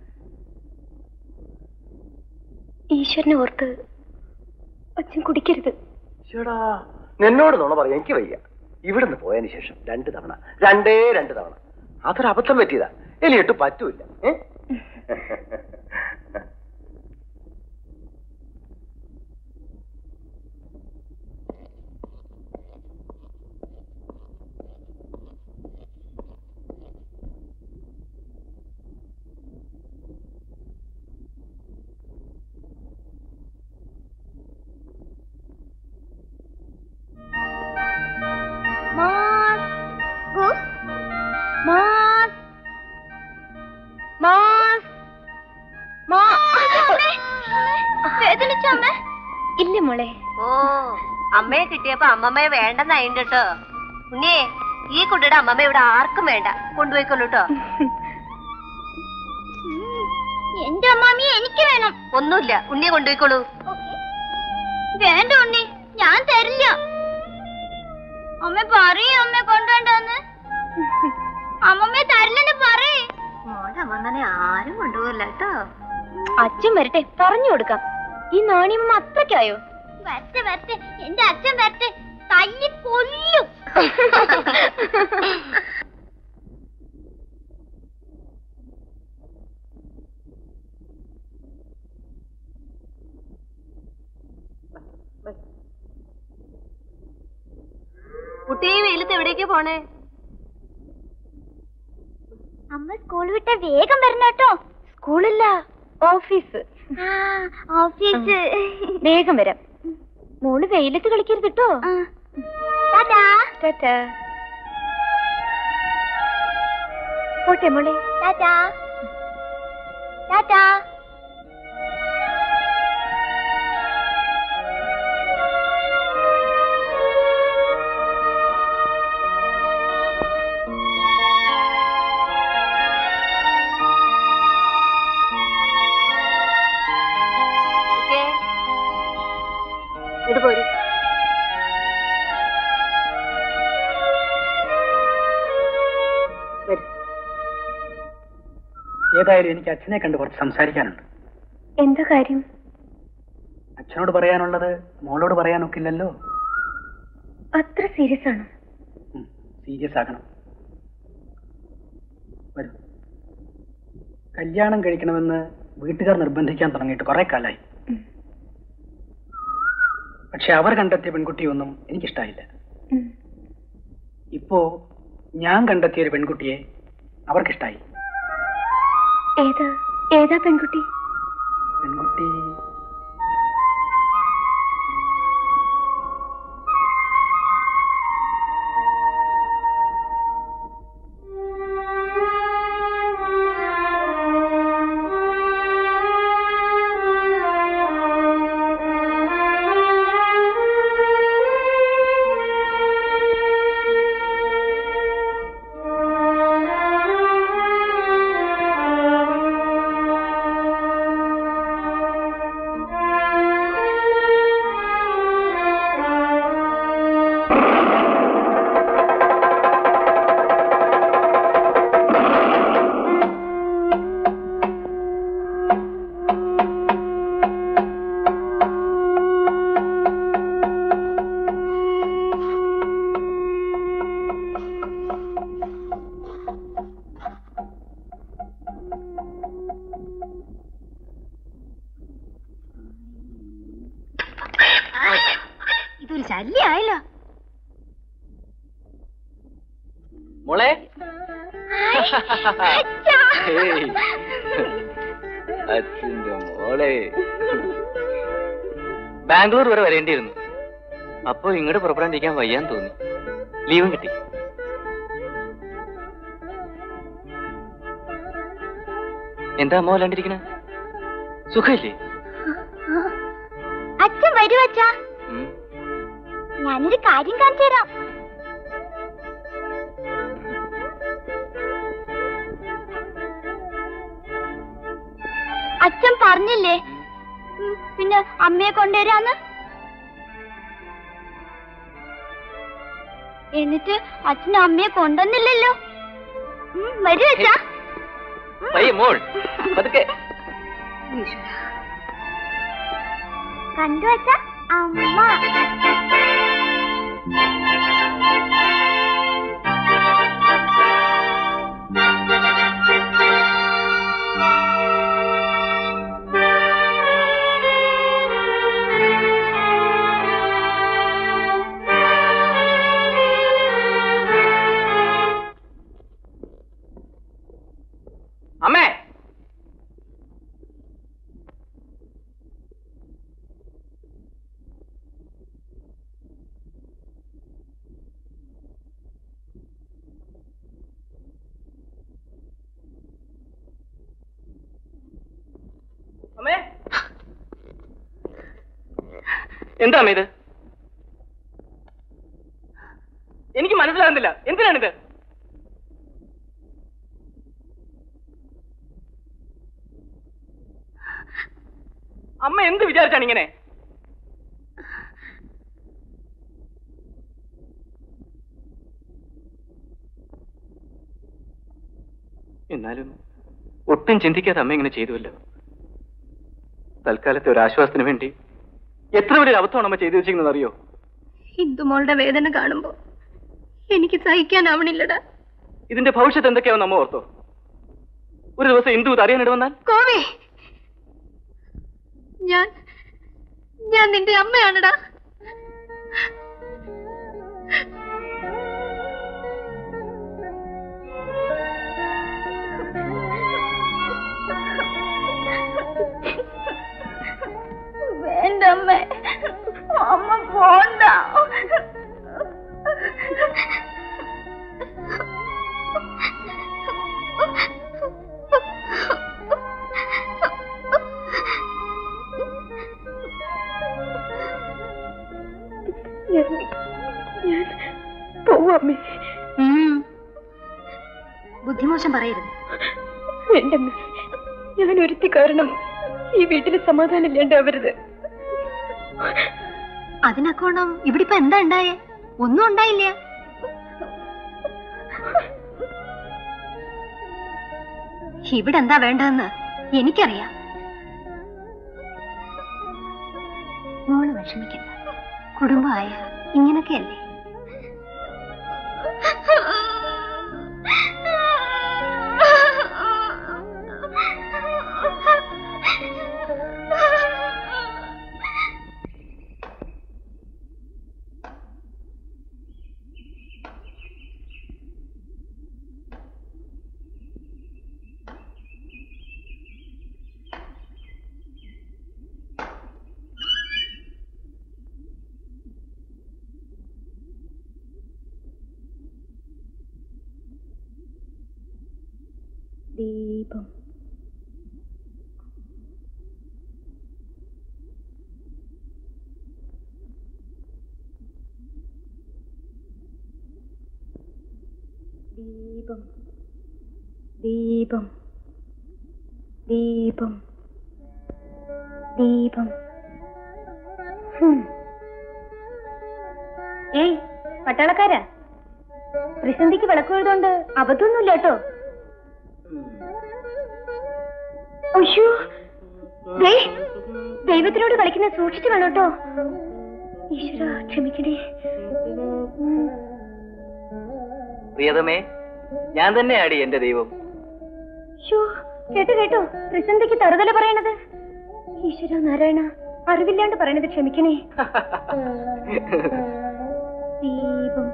Speaker 3: ഈശ്വരനെ ഓർത്ത് അച്ഛൻ കുടിക്കരുത്
Speaker 8: ചേടാ നിന്നോട് നുണ പറയാൻ എനിക്ക് വയ്യ ഇവിടുന്ന് പോയതിന് ശേഷം രണ്ട് തവണ രണ്ടേ രണ്ട് തവണ അതൊരു അബദ്ധം പറ്റിയതാ എലിയിട്ട് പറ്റൂല ഏ
Speaker 1: Moss. Goose. Moss. Moss. വേദനിച്ചോ അമ്മ
Speaker 3: ഇല്ല മോളെ
Speaker 9: ഓ അമ്മയെ കിട്ടിയപ്പോ അമ്മമ്മയെ വേണ്ടെന്നായിണ്ട് കേട്ടോ ഉണ്ണിയെ ഈ കുട്ടിയുടെ അമ്മമ്മ ഇവിടെ ആർക്കും വേണ്ട കൊണ്ടുപോയിക്കൊള്ളൂ കേട്ടോ
Speaker 1: എന്റെ അമ്മാമി എനിക്ക് വേണം
Speaker 9: ഒന്നുമില്ല ഉണ്ണിയെ കൊണ്ടുപോയിക്കോളൂ
Speaker 1: വേണ്ട ഉണ്ണി ഞാൻ തരില്ല അമ്മ പറയും അമ്മ കൊണ്ടുവേണ്ടെന്ന് അമ്മമ്മ തരില്ലെന്ന് പറയേ
Speaker 3: മോളെ അമ്മനെ ആരും കൊണ്ടുപോകില്ല കേട്ടോ അച്ഛൻ വരട്ടെ പറഞ്ഞു കൊടുക്കാം ഈ നാണിയമ്മ അത്രയ്ക്കായോ
Speaker 1: വരട്ടെ വരട്ടെ എന്റെ അച്ഛൻ വരട്ടെ തല്ലി കൊല്ലും
Speaker 9: കുട്ടിയെ വെയിലത്ത് എവിടേക്ക് പോണേ
Speaker 1: അമ്മ സ്കൂൾ വിട്ട വേഗം വരണം കേട്ടോ
Speaker 3: സ്കൂളില്ല ഓഫീസ്
Speaker 1: ആ, ഓഫീസ്
Speaker 3: വേഗം വരാം മോള് വെയിലത്ത് കളിക്കരുത് കേട്ടോ
Speaker 1: ആ. ടാറ്റാ
Speaker 3: ടാറ്റാ പോട്ടെ മോളെ
Speaker 1: ടാറ്റാ ടാറ്റാ
Speaker 9: ഇത് പോരും വരും
Speaker 7: ഏതായാലും എനിക്ക് അച്ഛനെ കണ്ട് കുറച്ച് സംസാരിക്കാനുണ്ട്
Speaker 3: എന്താ കാര്യം
Speaker 7: അച്ഛനോട് പറയാനുള്ളത് മോളോട് പറയാനൊക്കില്ലല്ലോ
Speaker 3: അത്ര സീരിയസ് ആണോ
Speaker 7: സീരിയസ് ആകണം വരൂ കല്യാണം കഴിക്കണമെന്ന് വീട്ടുകാർ നിർബന്ധിക്കാൻ തുടങ്ങിയിട്ട് കുറെ കാലായി
Speaker 3: ഉം.
Speaker 7: പക്ഷെ അവർ കണ്ടെത്തിയ പെൺകുട്ടിയൊന്നും എനിക്കിഷ്ടായില്ല
Speaker 3: ഉം.
Speaker 7: ഇപ്പോ ഞാൻ കണ്ടെത്തിയ ഒരു പെൺകുട്ടിയെ അവർക്കിഷ്ടായി
Speaker 3: ഏതാ ഏതാ പെൺകുട്ടി
Speaker 7: പെൺകുട്ടി
Speaker 3: ഇതൊരു ശല്യായല്ലോ
Speaker 6: മോളെ ഹേയ്. അച്ഛന്റെ മോളെ ബാംഗ്ലൂർ വരെ വരേണ്ടിയിരുന്നു അപ്പൊ ഇങ്ങോട്ട് പുറപ്പെടാണ്ടിരിക്കാൻ വയ്യാൻ തോന്നി ലീവും കിട്ടി എന്താ അമ്മ വല്ലാണ്ടിരിക്കണ സുഖമില്ലേ
Speaker 2: അച്ഛൻ വരൂ അച്ഛാ
Speaker 6: ഉം.
Speaker 2: ഞാനൊരു കാര്യം കാണിച്ചു തരാം അച്ഛൻ പറഞ്ഞില്ലേ ഉം, പിന്നെ അമ്മയെ കൊണ്ടുവരാന്ന് എന്നിട്ട് അച്ഛൻ അമ്മയെ കൊണ്ടുവന്നില്ലല്ലോ ഉം, വരൂ അച്ഛാ
Speaker 6: പയ്യെ മോൾ പതുക്കെ
Speaker 2: കണ്ടു അച്ഛാ അമ്മ
Speaker 6: അമ്മേ അമ്മേ എന്താ അമ്മ ഇത് എനിക്ക് മനസ്സിലാകുന്നില്ല എന്തിനാണിത് അമ്മ എന്ത് വിചാരിച്ചാണ് ഇങ്ങനെ എന്നാലും ഒട്ടും ചിന്തിക്കാതെ അമ്മ ഇങ്ങനെ ചെയ്തുവല്ലോ തൽക്കാലത്തെ ഒരു ആശ്വാസത്തിന് വേണ്ടി എത്ര വലിയ അബദ്ധമാണ് അമ്മ ചെയ്തു വെച്ചിരിക്കുന്നത് അറിയോ
Speaker 3: ഹിന്ദുമോളുടെ വേദന കാണുമ്പോ എനിക്ക് സഹിക്കാനാവണില്ലടാ
Speaker 6: ഇതിന്റെ ഭവിഷ്യത്ത് എന്തൊക്കെയാവും അമ്മ ഓർത്തോ ഒരു ദിവസം ഇന്ദു ഇത് അറിയാനിട വന്നാൽ
Speaker 3: കോവി ഞാൻ ഞാൻ നിന്റെ അമ്മയാണടാ
Speaker 2: വേണ്ട അമ്മ അമ്മ പോണ്ട
Speaker 3: പോവാമ്മേ ബുദ്ധിമോശം പറയരുത്
Speaker 4: എന്റെ അമ്മ ഞാൻ ഒരുത്തി കാരണം ഈ വീട്ടിൽ സമാധാനം ഇല്ലാണ്ടാവരുത്
Speaker 3: അതിനക്കോണം ഇവിടെ ഇപ്പൊ എന്താ ഉണ്ടായേ ഒന്നും ഉണ്ടായില്ല ഇവിടെ എന്താ വേണ്ടതെന്ന് എനിക്കറിയാം മോള് വിഷമിക്കണ്ട കുടുംബമായ ഇങ്ങനൊക്കെയല്ലേ ദീപം ദീപം ദീപം ദീപം ദീപം ഹും. ഏയ് പട്ടാളക്കാരാ പ്രതിസന്ധിക്ക് വിളക്ക് എഴുതുകൊണ്ട് അബദ്ധമൊന്നുമില്ല കേട്ടോ അയ്യോ ദേ, ദൈവത്തിനോട് കളിക്കുന്ന സൂക്ഷിച്ചു വേണം കേട്ടോ ഈശ്വര ക്ഷമിക്കണേ
Speaker 6: പ്രിയതമേ ഞാൻ തന്നെയാടി എന്റെ ദൈവം
Speaker 3: ശ്ശോ, കേട്ടോ കേട്ടോ പ്രതിസന്ധിക്ക് തറുതല പറയണത് ഈശ്വര നാരായണ അറിവില്ലാണ്ട് പറയണത് ക്ഷമിക്കണേ ദീപം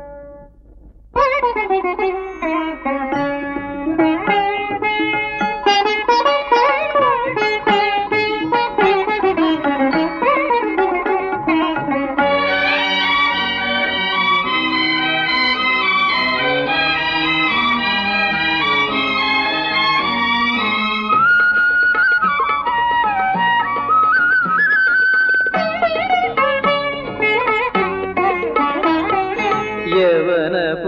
Speaker 2: Thank you.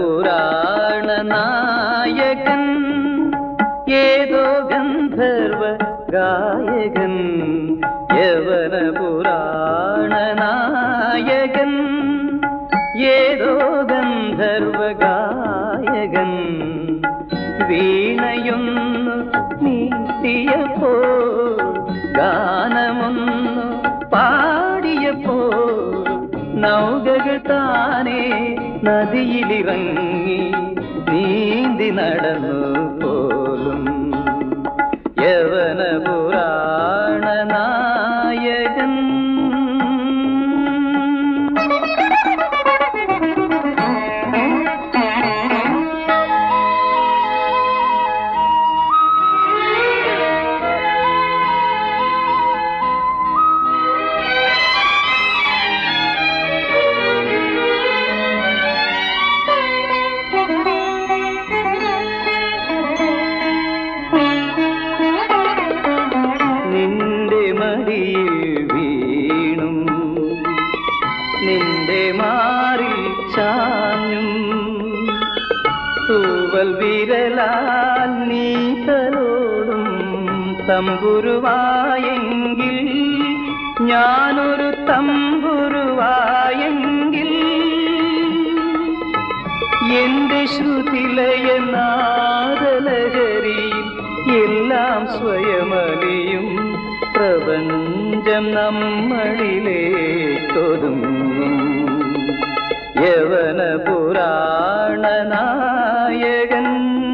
Speaker 6: പുരാണ നായകൻ ഏതോ ഗന്ധർവ ഗായകൻ യവന പുരാണ നായകൻ ഏതോ ഗന്ധർവ ഗായകൻ വീണയൊന്നു നീട്ടിയപ്പോ ഗാനമൊന്നു പാടിയപ്പോ നൗകകൾ താനേ നദിയിലിറങ്ങി നീന്തി നടന്നു പോലും യവന പുരാണ നായകൻ നിന്റെ മടിയിൽ വീണും നിന്റെ മാറിൽ ചാഞ്ഞും തൂവൽ വിരലാൽ നീ തലോടും തമ്പുരുവായെങ്കിൽ ഞാനൊരു തമ്പുരുവായെങ്കിൽ എന്റെ ശ്രുതിലയ നാദലഹരിയിൽ എല്ലാം സ്വയമലിയും പ്രപഞ്ചം നമ്മളിലേക്കൊതുങ്ങും യവന പുരാണ നായകൻ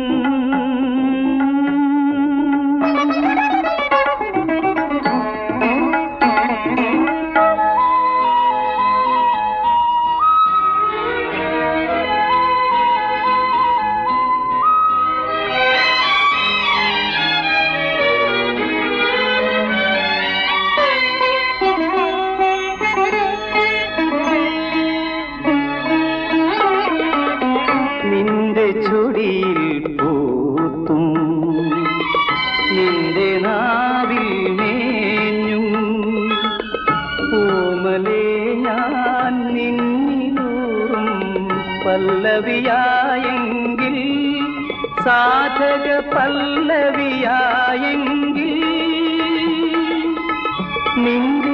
Speaker 6: നിന്റെ ചൊടിയിൽ പൂത്തും നിന്റെ നാവിൽ മേഞ്ഞും പൂമലേ ഞാൻ നിന്നിലൂറും പല്ലവിയായെങ്കിൽ സാധക പല്ലവിയായെങ്കിൽ നിന്റെ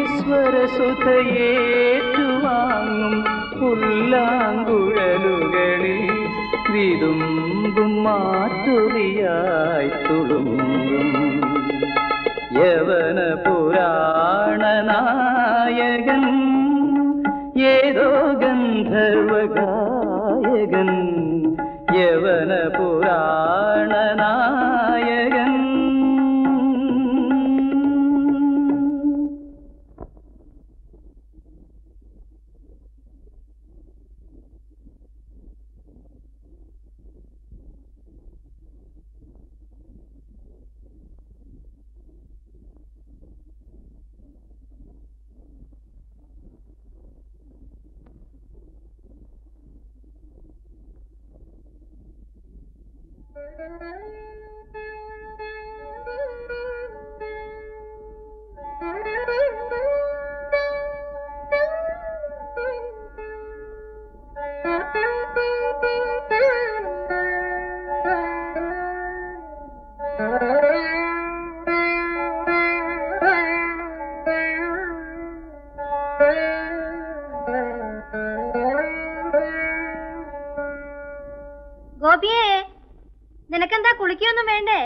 Speaker 6: സ്വരസുതയേറ്റുവാങ്ങും പുല്ലാങ്കുഴലുകളിൽ വിതുമ്പും മാറ്റുറിയായി തുളുമ്പും യവന പുരാണ നായകൻ ഏതോ ഗന്ധർവ ഗായകൻ യവന പുരാണ നായകൻ
Speaker 2: ഗോപിയേ നിനക്കെന്താ കുളിക്കൊന്നും വേണ്ടേ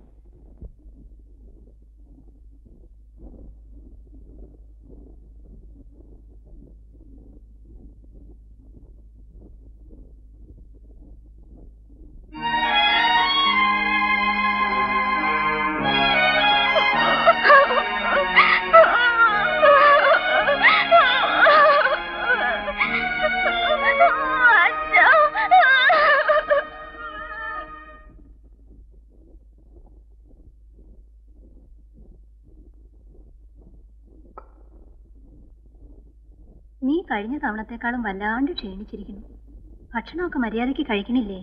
Speaker 3: നീ കഴിഞ്ഞ തവണത്തെക്കാളും വല്ലാണ്ട് ക്ഷീണിച്ചിരിക്കുന്നു ഭക്ഷണമൊക്കെ മര്യാദയ്ക്ക് കഴിക്കണില്ലേ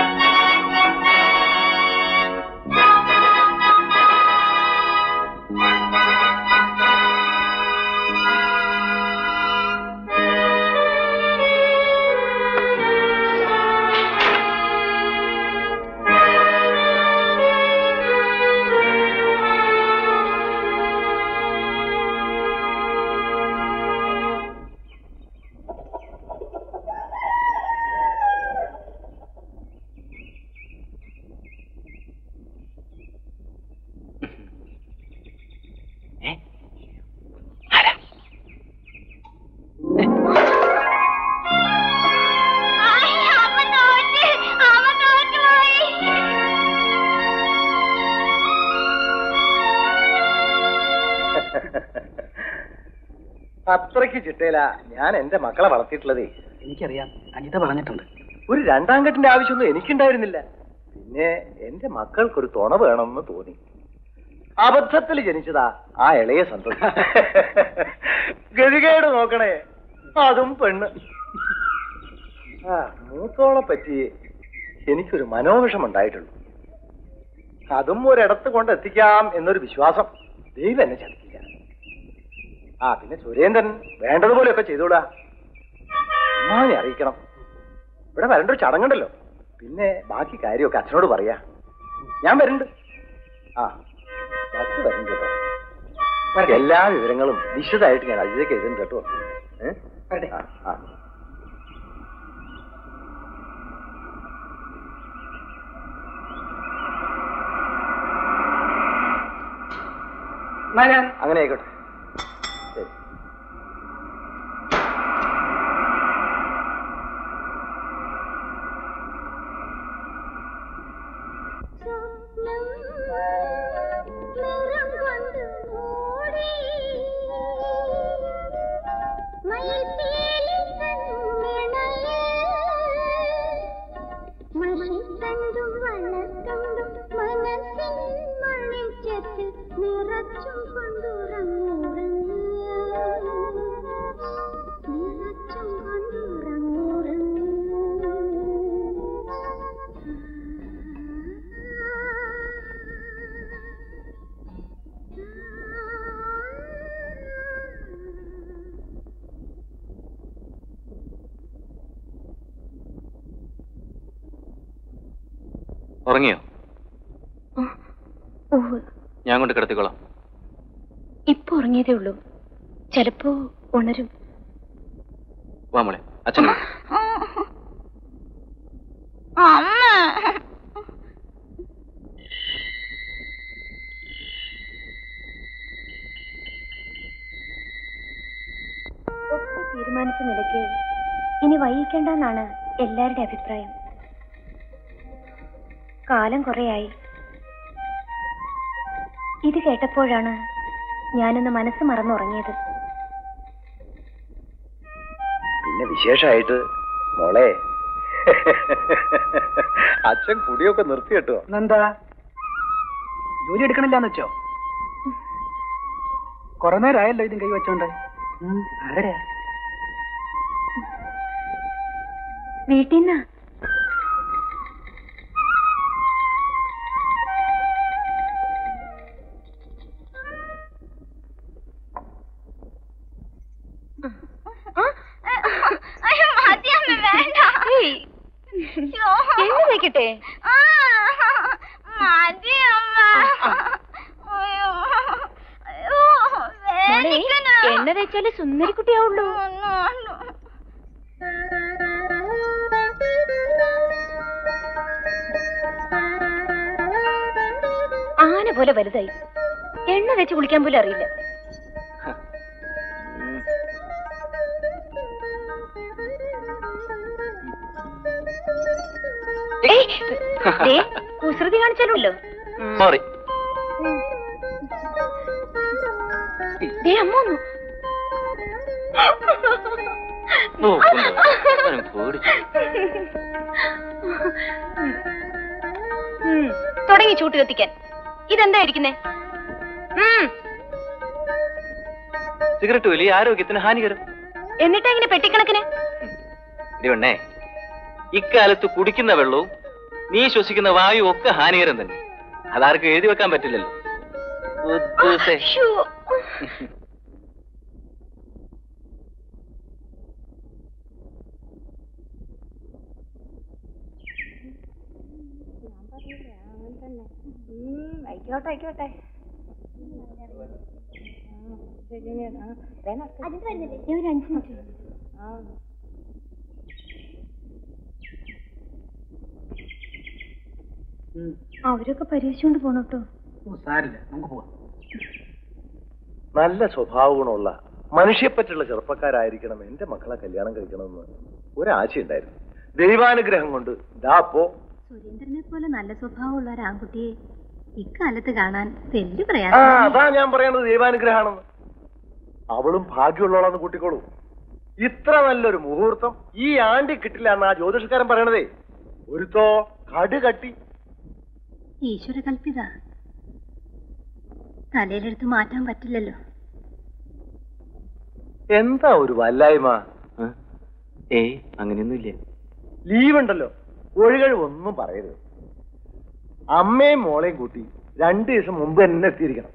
Speaker 2: ആ
Speaker 8: അത്രയ്ക്ക് ചിട്ടയില ഞാൻ എന്റെ മക്കളെ വളർത്തിയിട്ടുള്ളതേ
Speaker 7: എനിക്കറിയാം അനിത പറഞ്ഞിട്ടുണ്ട്
Speaker 8: ഒരു രണ്ടാം കെട്ടിന്റെ ആവശ്യമൊന്നും എനിക്കുണ്ടായിരുന്നില്ല പിന്നെ എന്റെ മക്കൾക്കൊരു തുണ വേണമെന്ന് തോന്നി അബദ്ധത്തിൽ ജനിച്ചതാ ആ ഇളയ സന്തോഷം ഗതികേട് നോക്കണേ അതും പെണ്ണ് ആ മൂത്തോളെ പറ്റി എനിക്കൊരു മനോവിഷം ഉണ്ടായിട്ടുള്ളൂ അതും ഒരിടത്ത് കൊണ്ട് എത്തിക്കാം എന്നൊരു വിശ്വാസം ദൈവം എന്നെ ചതിക്കില്ല ആ പിന്നെ സുരേന്ദ്രൻ വേണ്ടതുപോലെയൊക്കെ ചെയ്തോളാ അമ്മാവിനെ അറിയിക്കണം ഇവിടെ വരേണ്ട ഒരു ചടങ്ങുണ്ടല്ലോ പിന്നെ ബാക്കി കാര്യമൊക്കെ അച്ഛനോട് പറയാ ഞാൻ വരുന്നുണ്ട് ആ ബസ് വരും കേട്ടോ എല്ലാ വിവരങ്ങളും വിശദമായിട്ട് ഞാൻ അതിലേക്ക് എഴുതും കേട്ടോ ഏ? ആ, ആ. അങ്ങനെ ആയിക്കോട്ടെ ശരി
Speaker 2: നിറച്ചും കൊണ്ടുറങ്ങുറങ്ങ് നിറച്ചും
Speaker 6: ഉറങ്ങിയോ
Speaker 3: ഉവ്വ്
Speaker 6: ഞാൻ കൊണ്ട് കിടത്തിക്കോളാം
Speaker 3: ഇപ്പൊ ഉറങ്ങിയതേ ഉള്ളൂ ചിലപ്പോ ഉണരും
Speaker 6: വാ മോളെ അച്ഛൻ വിളി.
Speaker 1: അമ്മ
Speaker 3: ഒക്കെ തീരുമാനിച്ച നിലയ്ക്ക് ഇനി വൈകിക്കേണ്ടെന്നാണ് എല്ലാവരുടെ അഭിപ്രായം കാലം കുറയായി ഇത് കേട്ടപ്പോഴാണ് ഞാനൊന്ന് മനസ്സ് മറന്നുറങ്ങിയത്
Speaker 8: പിന്നെ വിശേഷമായിട്ട് മോളെ അച്ഛൻ കുടിയൊക്കെ നിർത്തി കേട്ടോ
Speaker 7: എന്താ ജോലി എടുക്കണില്ലാന്ന് വെച്ചോ കുറെ നേരമായല്ലോ ഇതും കൈ വെച്ചോണ്ട് ഉം, ആരുടെയാ
Speaker 3: വീട്ടിൽ നിന്നാ
Speaker 1: അയ്യോ മതിയമ്മ വേണ്ട ശ്ശോ.
Speaker 3: എണ്ണ തേക്കട്ടെ
Speaker 1: ആ, മതിയമ്മ അയ്യോ അയ്യോ
Speaker 3: മോളെ
Speaker 1: വേദനിക്കണ.
Speaker 3: എണ്ണ തേച്ചാലേ സുന്ദരിക്കുട്ടിയാവുള്ളൂ
Speaker 1: ഒന്ന്, ഒന്ന്.
Speaker 3: ആന പോലെ വലുതായി എണ്ണ തേച്ച് കുളിക്കാൻ പോലും അറിയില്ല
Speaker 6: ഉം.
Speaker 3: ഏയ്, ദേ, കുസൃതി കാണിച്ചാലുമല്ലോ
Speaker 6: സോറി
Speaker 3: ദേ അമ്മ വന്നു
Speaker 6: ഓ കൊണ്ടുവാ. അവൻ പേടിച്ചു
Speaker 3: ഉം, തുടങ്ങി ചൂട്ട് കത്തിക്കാൻ ഇതെന്താ ഇരിക്കുന്നേ ഉം,
Speaker 6: സിഗരറ്റ് വലിയ ആരോഗ്യത്തിന് ഹാനികരം
Speaker 3: എന്നിട്ടാ ഇങ്ങനെ പെട്ടിക്കണക്കിന്
Speaker 6: ഇടിവണ്ണേ ഇക്കാലത്ത് കുടിക്കുന്ന വെള്ളവും നീ ശ്വസിക്കുന്ന വായുവും ഒക്കെ ഹാനികരം തന്നെ അതാർക്കും എഴുതി വെക്കാൻ പറ്റില്ലല്ലോ കുദ്ദൂസേ
Speaker 4: ആയിക്കോട്ടെ ആയിക്കോട്ടെ
Speaker 2: അതിന് വരുന്നില്ലേ
Speaker 3: ഞാൻ ഒരു അഞ്ച് മിനിറ്റ് അവരൊക്കെ പരീക്ഷിച്ചുകൊണ്ട് പോണോട്ടോ
Speaker 7: സാരില്ല നമുക്ക് പോവാം
Speaker 8: നല്ല സ്വഭാവ ഗുണമുള്ള മനുഷ്യപ്പറ്റുള്ള ചെറുപ്പക്കാരായിരിക്കണം എന്റെ മക്കളെ കല്യാണം കഴിക്കണമെന്ന് ഒരാശയുണ്ടായിരുന്നു ദൈവാനുഗ്രഹം കൊണ്ട് ദാ അപ്പോ
Speaker 3: സുരേന്ദ്രനെ പോലെ നല്ല സ്വഭാവമുള്ള ഒരു ആൺകുട്ടിയെ ഇക്കാലത്ത് കാണാൻ തെല്ലു
Speaker 8: ആ
Speaker 3: പ്രയാസം
Speaker 8: അതാ ഞാൻ പറയണത് ദൈവാനുഗ്രഹാണെന്ന് അവളും ഭാഗ്യമുള്ളവളാന്ന് കൂട്ടിക്കോളൂ ഇത്ര നല്ലൊരു മുഹൂർത്തം ഈ ആണ്ടി കിട്ടില്ല എന്ന് ആ ജ്യോതിഷക്കാരൻ പറയണതേ ഒരുത്തോ കട് കട്ടി
Speaker 3: ഈശ്വര കൽപ്പിത തലയിലെടുത്ത് മാറ്റാൻ പറ്റില്ലല്ലോ
Speaker 8: എന്താ ഒരു വല്ലായ്മ
Speaker 6: ആ? ഏയ് അങ്ങനെയൊന്നുമില്ല
Speaker 8: ലീവ് ഉണ്ടല്ലോ ഒഴികഴിവ് ഒന്നും പറയരുത് അമ്മയും മോളെയും കൂട്ടി രണ്ടു ദിവസം മുമ്പ് തന്നെ എത്തിയിരിക്കണം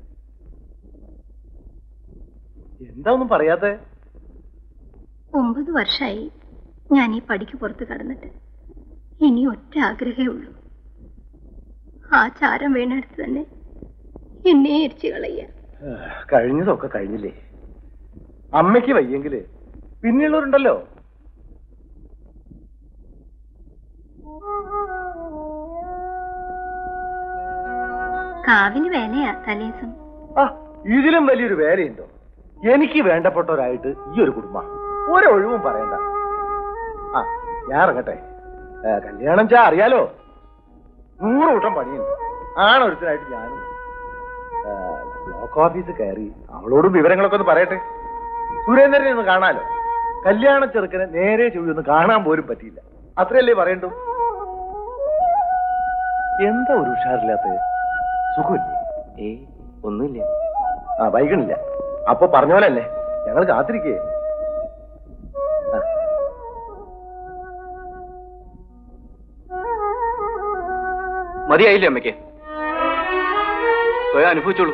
Speaker 8: എന്താ ഒന്നും പറയാത്തെ
Speaker 3: ഒമ്പത് വർഷമായി ഞാൻ ഈ പടിക്ക് പുറത്ത് കടന്നിട്ട് ഇനി ഒറ്റ ആഗ്രഹമേ ഉള്ളൂ ആ ചാരം വീണെടുത്ത് തന്നെ എന്നെ എരിച്ചു കളയ്യ
Speaker 8: കഴിഞ്ഞതൊക്കെ കഴിഞ്ഞില്ലേ അമ്മയ്ക്ക് വയ്യെങ്കില് പിന്നെയുള്ളവരുണ്ടല്ലോ
Speaker 3: കാവിന് വേലയാ തലേസം
Speaker 8: ആ ഇതിലും വലിയൊരു വേലയുണ്ടോ എനിക്ക് വേണ്ടപ്പെട്ടവരായിട്ട് ഈ ഒരു കുടുംബ ഒരൊഴിവും പറയണ്ട ആ ഞാൻ ഇറങ്ങട്ടെ ഏ, കല്യാണം ചാ അറിയാലോ നൂറ് കൂട്ടം പണിയുണ്ട് ആണൊരുത്തരായിട്ട് ഞാനും ഏ, ബ്ലോക്ക് ഓഫീസ് കയറി അവളോടും വിവരങ്ങളൊക്കെ ഒന്ന് പറയട്ടെ സുരേന്ദ്രനെ ഒന്ന് കാണാലോ കല്യാണ ചെറുക്കനെ നേരെ ചൊവ്വൊന്ന് കാണാൻ പോലും പറ്റിയില്ല അത്രയല്ലേ പറയണ്ടു എന്താ ഒരു ഉഷാറില്ലാത്ത സുഖമില്ലേ
Speaker 6: ഏയ് ഒന്നുമില്ല
Speaker 8: ആ വൈകണില്ല അപ്പൊ പറഞ്ഞ പോലെ അല്ലേ ഞങ്ങൾ കാത്തിരിക്കേ
Speaker 6: മതിയായില്ലേ അമ്മയ്ക്ക് പോയി അനുഭവിച്ചോളൂ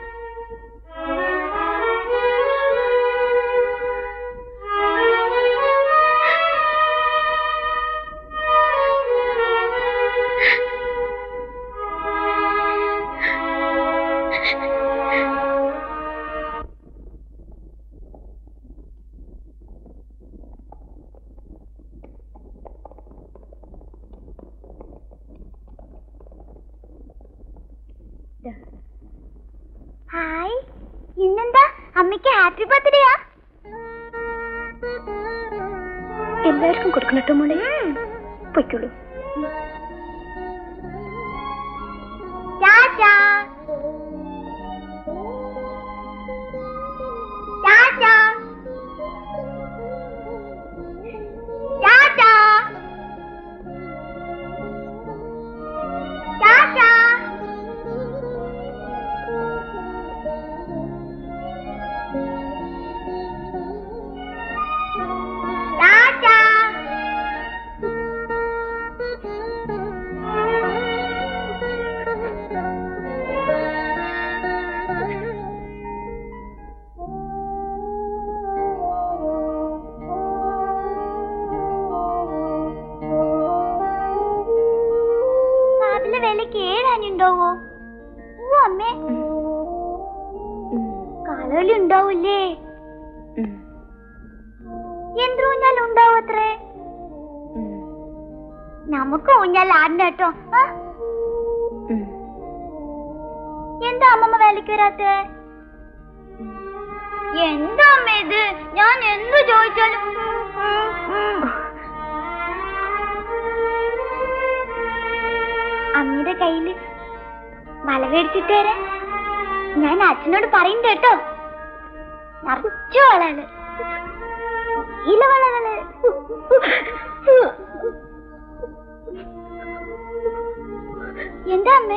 Speaker 2: ഹായ് ഇന്നെന്താ അമ്മയ്ക്ക് ഹാപ്പി ബർത്ത്ഡേയാ
Speaker 3: എല്ലാവർക്കും കൊടുക്കണട്ടോ മോളെ പൊയ്ക്കോളൂ
Speaker 2: Tata tata tata tata Tata കാവിലെ വേലയ്ക്ക് ഏഴാനുണ്ടാവോ ഓ അമ്മേ കാലവലി ഉണ്ടാവൂലേ എന്ത് ഊഞ്ഞാൽ ഉണ്ടാവും അത്രേ നമുക്ക് ഊഞ്ഞാൽ ആടിന്റെ കേട്ടോ ആ? എന്താ അമ്മമ്മ വേലയ്ക്ക് വരാത്തെ എന്താ അമ്മ ഇത് ഞാൻ എന്തു ചോദിച്ചാലും ഉം, ഉം, ഉം. അമ്മയുടെ കയ്യില് വള മേടിച്ചിട്ട് തരാൻ ഞാൻ അച്ഛനോട് പറയണ്ട കേട്ടോ നിറച്ചു വളകള് ഇലവളകള് എന്താ അമ്മേ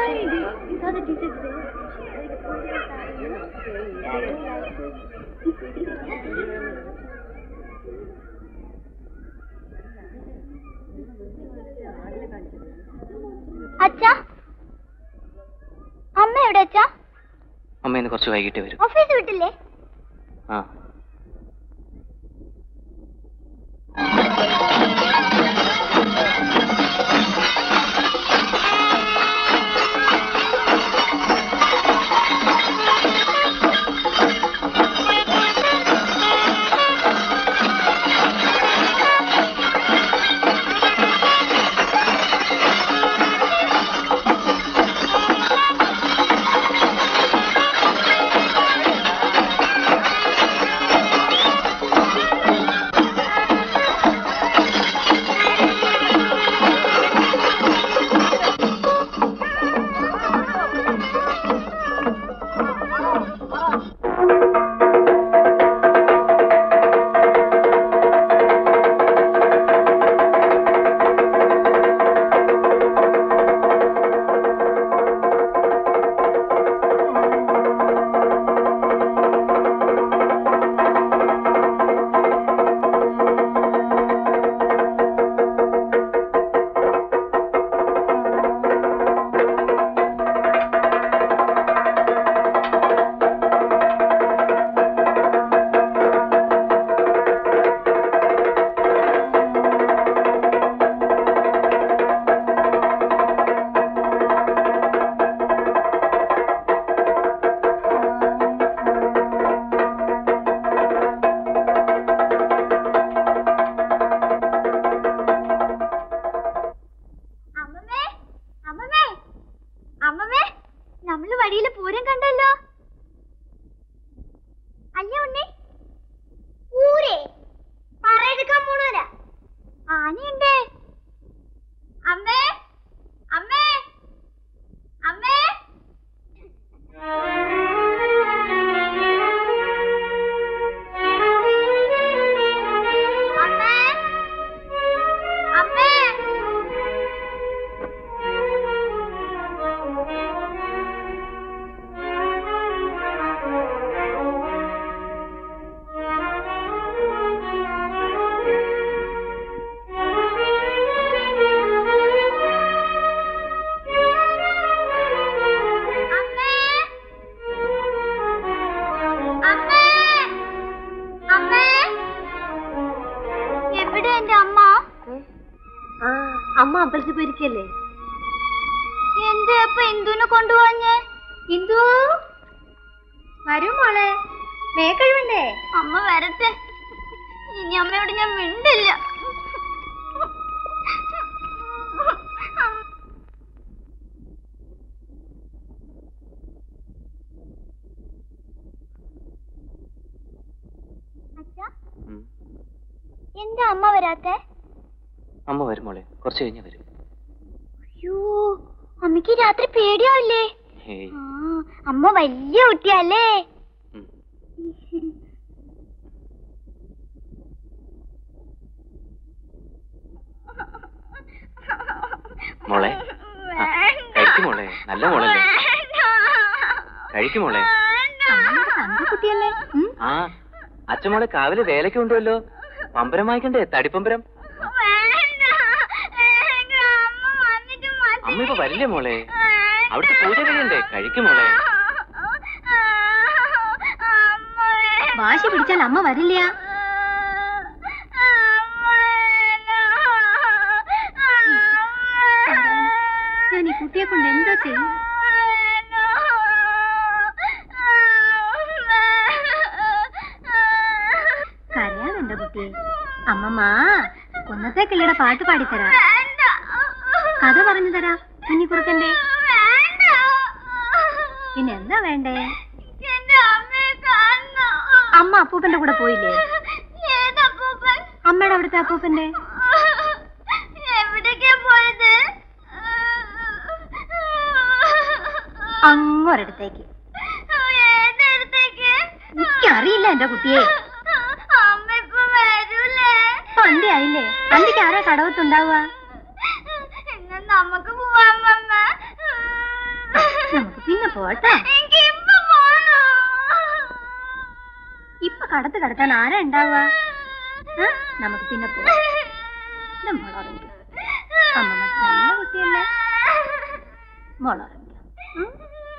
Speaker 2: അച്ഛാ അമ്മ എവിടെ അച്ഛാ
Speaker 6: അമ്മ ഇന്ന് കുറച്ച് വൈകിട്ട് വരും
Speaker 2: ഓഫീസ് വിട്ടില്ലേ
Speaker 6: ആ
Speaker 2: അമ്മമ്മേ അമ്മമ്മേ അമ്മമ്മേ നമ്മള് വഴിയില് പൂരം കണ്ടല്ലോ അല്ല ഉണ്ണി പൂരേ പറയെടുക്കാൻ പോണോരാ ആനയുണ്ട് അമ്മേ അമ്മേ അമ്മേ അമ്മേ അമ്മേ അമ്മേ അമ്മേ അമ്മേ എവിടെ എന്റെ അമ്മ
Speaker 9: ആ അമ്മ അമ്പലത്തിൽ പോയിരിക്കല്ലേ
Speaker 2: എന്തേ അപ്പൊ ഇന്ദുവിനെ കൊണ്ടുപോഞ്ഞേ ഇന്ദു
Speaker 3: വരൂ മോളെ മേക്കഴിവല്ലേ
Speaker 2: അമ്മ വരട്ടെ ഇനി അമ്മയോട് ഞാൻ മിണ്ടില്ല അച്ഛാ
Speaker 6: ഉം.
Speaker 2: എന്താ അമ്മ വരാത്തെ
Speaker 6: അമ്മ വരും മോളെ കുറച്ച് കഴിഞ്ഞ് വരും
Speaker 2: അയ്യോ അമ്മക്ക് രാത്രി പേടിയാവില്ലേ
Speaker 6: ഹേയ്
Speaker 2: ആ അമ്മ വലിയ കുട്ടിയല്ലേ
Speaker 6: ഉം. മോളെ ആ, കഴിക്ക് മോളെ നല്ല മോളല്ലേ കഴിക്ക് മോളെ
Speaker 3: കുട്ടിയല്ലേ ഉം?
Speaker 6: ആ അച്ഛമോളെ കാവിലെ വേലയ്ക്ക് കൊണ്ടുവല്ലോ പമ്പരം വായിക്കണ്ടേ തടിപ്പമ്പരം അമ്മ ഇപ്പൊ വരില്ലേ മോളെ അവിടുത്തെ പൂജ കഴിയണ്ടേ കഴിക്ക് മോളെ
Speaker 3: വാശി പിടിച്ചാൽ അമ്മ വരില്ല ഞാൻ ഈ കുട്ടിയെ കൊണ്ട് എന്താ ചെയ്യും കരയാതെന്റെ കുട്ടിയെ അമ്മമ്മ കൊന്നത്തെ കിളിയുടെ പാട്ട് പാടിത്തരാം കഥ പറഞ്ഞു തരാം കുഞ്ഞിക്കുറുക്കന്റെ പിന്നെ എന്താ വേണ്ടേ അമ്മ അപ്പൂപ്പന്റെ കൂടെ പോയില്ലേ അമ്മയുടെ അവിടുത്തെ അപ്പൂപ്പന്റെ
Speaker 2: എവിടേക്കാ പോയത്
Speaker 3: അങ്ങൊരിടത്തേക്ക്
Speaker 2: ഏതെടുത്തേക്ക്
Speaker 3: എനിക്കറിയില്ല എന്റെ കുട്ടിയെ
Speaker 2: അമ്മ ഇപ്പൊ വരൂലേ
Speaker 3: പണ്ടേ ആയില്ലേ അന്തിക്ക് ആരാ കടവത്തുണ്ടാവുക
Speaker 2: എന്നാ നമുക്ക് പോവാം അമ്മ
Speaker 3: നമുക്ക് പിന്നെ പോട്ടെ ഇപ്പൊ കടത്ത് കടത്താൻ ആരാ ഉണ്ടാവുക ആ? നമുക്ക് പിന്നെ പോവാം മോളുറങ്ങിക്കോ അമ്മ നല്ല കുട്ടിയല്ലേ മോളുറങ്ങിക്കോ ഉം?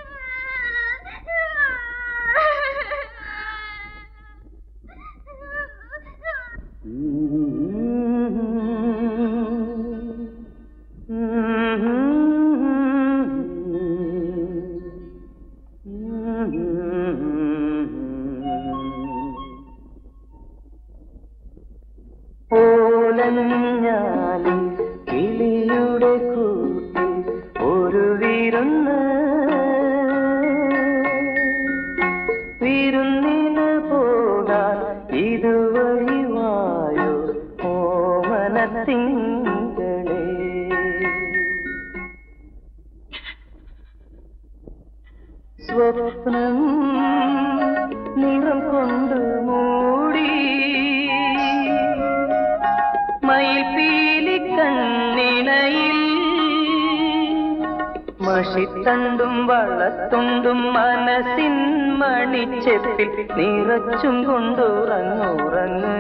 Speaker 6: ഓലഞ്ഞാലി കിളിയുടെ കൂട്ടിൽ ഒരു വിരുന്ന് വിരുന്നിന് പോകാൻ ഇതുവഴി വായോ ഓമനത്തിങ്കളേ സ്വപ്നം നിറം കൊണ്ട് മൂടി മയിൽപീലി കണ്ണിണയിൽ മഷിത്തണ്ടും വള്ളത്തുണ്ടും മനസ്സിൻ മണിച്ചെപ്പിൽ നിറച്ചും കൊണ്ടുറങ്ങുറങ്ങ്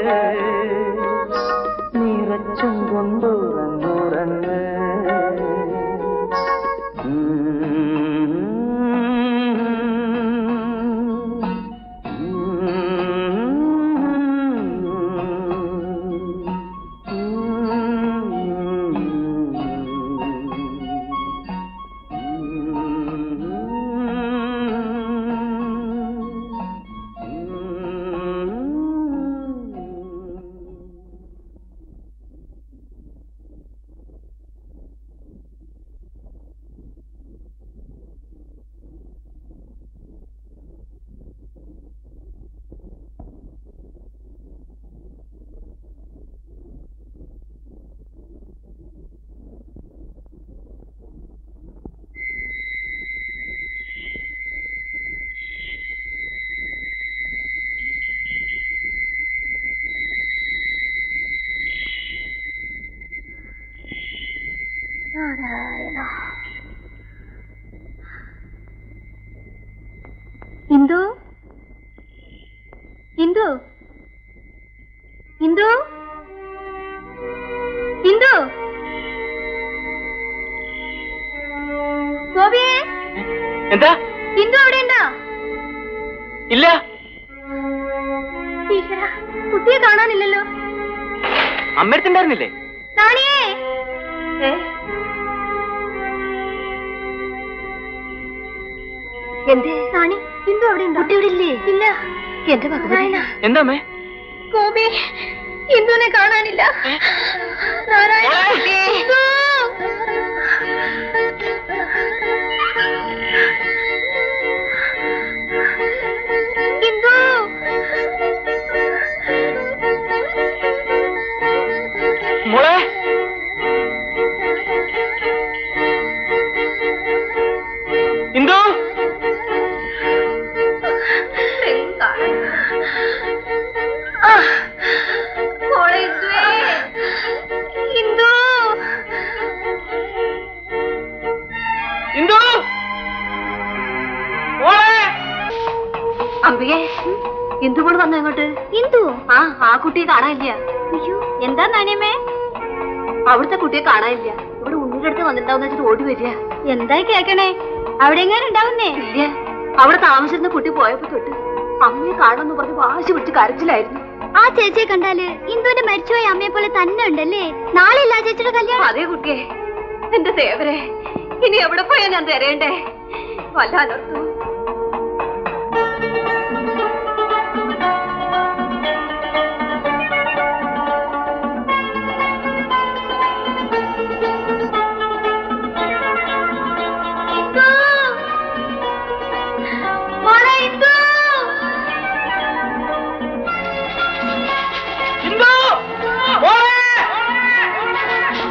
Speaker 6: നിറച്ചും കൊണ്ടുറങ്ങുറങ്ങ്
Speaker 3: നാരായണ ഇന്ദു ഇന്ദു ഇന്ദു ഇന്ദു ഗോപിയെ
Speaker 6: എന്താ
Speaker 3: ഇന്ദു അവിടെ ഉണ്ടോ
Speaker 6: ഇല്ല
Speaker 3: ഈശ്വര കുട്ടിയെ കാണാനില്ലല്ലോ
Speaker 6: അമ്മയടുത്തുണ്ടായിരുന്നില്ലേ
Speaker 3: നാണിയേ എന്തേ നാണി ഇന്ദു അവിടെ ഉണ്ടോ കുട്ടി ഇവിടെ ഇല്ലേ ഇല്ല എന്റെ മകനായന
Speaker 6: എന്താ അമ്മേ
Speaker 3: ഗോപി ഇന്ദുവിനെ കാണാനില്ല നാരായണ ഇന്ദു! ഇന്ദു
Speaker 6: മോളെ ഇന്ദു
Speaker 3: ആ, മോളെ ഇന്ദുവേ. ഇന്ദു
Speaker 6: ഇന്ദു മോളെ
Speaker 3: അമ്പികെ ഇന്ദു കൂടെ വന്നു ഇങ്ങോട്ട് ഇന്ദു ആ ആ കുട്ടിയെ കാണാനില്ല അയ്യോ എന്താ നാണിയമ്മേ അവിടുത്തെ കുട്ടിയെ കാണാനില്ല ഇവിടെ ഉണ്ണിയുടെ അടുത്ത് വന്നിട്ടുണ്ടാവുന്ന വെച്ചിട്ട് ഓടി വരിക എന്താ കേക്കണേ അവിടെ എങ്ങനെ ഉണ്ടാവുന്നേ ഇല്ല അവിടെ താമസിച്ചിരുന്ന കുട്ടി പോയപ്പോ തൊട്ട് അമ്മയെ കാണുമെന്ന് പറഞ്ഞ് വാശി പിടിച്ച് കരച്ചിലായിരുന്നു
Speaker 2: ആ ചേച്ചിയെ കണ്ടാല് ഇന്ദുവിന്റെ മരിച്ചുപോയ അമ്മയെ പോലെ തന്നെ ഉണ്ടല്ലേ നാളെ ഇല്ല ചേച്ചിയുടെ കല്യാണം
Speaker 3: അതേ കുട്ടിയെ എന്റെ ദേവരെ ഇനി എവിടെ പോയാ ഞാൻ തരേണ്ടേ വല്ല അനർത്ഥവും മോളെ ഇന്ദു
Speaker 6: ഇന്ദു മോളെ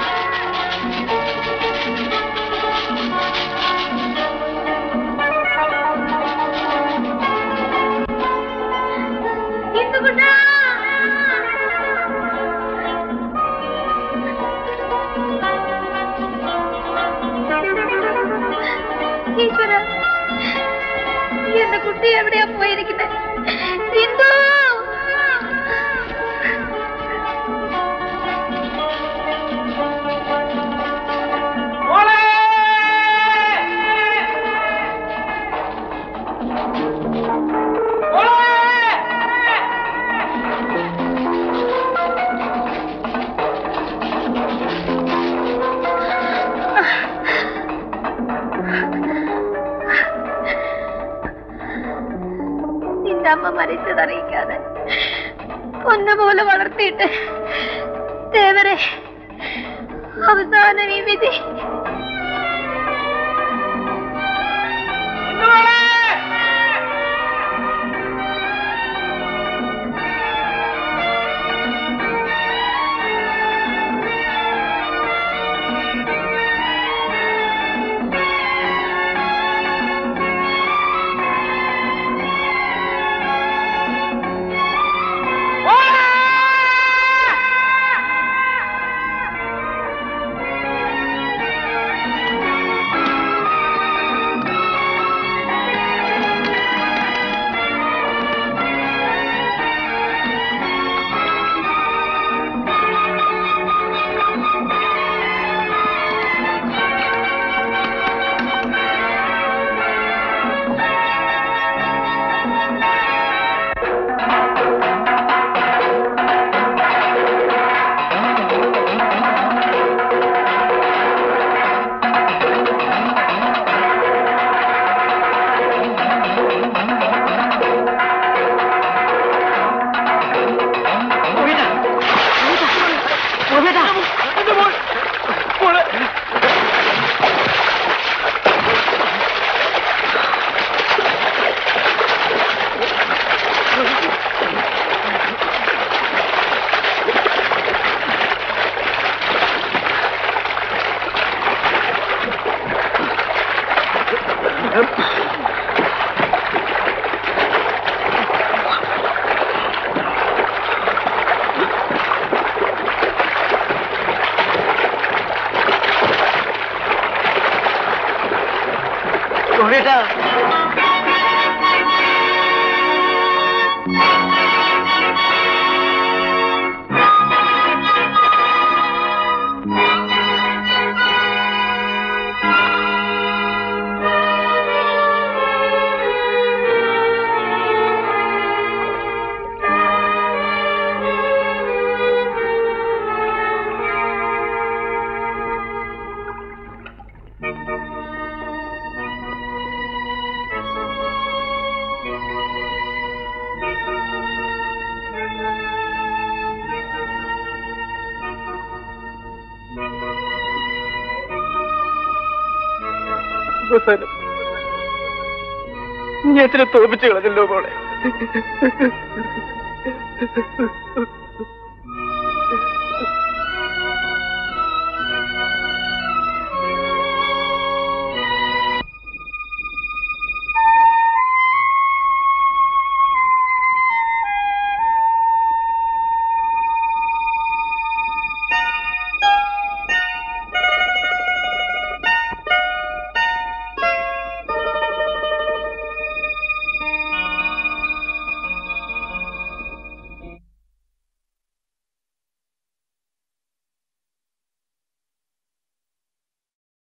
Speaker 2: ആ
Speaker 3: ഈശ്വര എന്റെ കുട്ടി എവിടെയാ പോയിരിക്കുന്നത് സിന്ധു നിന്റെ അമ്മ മരിച്ചതറിയിക്കാതെ പൊന്നുപോലെ വളർത്തിയിട്ട് ദേവരെ അവസാനം ഈ വിധി
Speaker 6: അവസാനം നീ അച്ഛനെ തോപ്പിച്ചു കളഞ്ഞല്ലോ മോളെ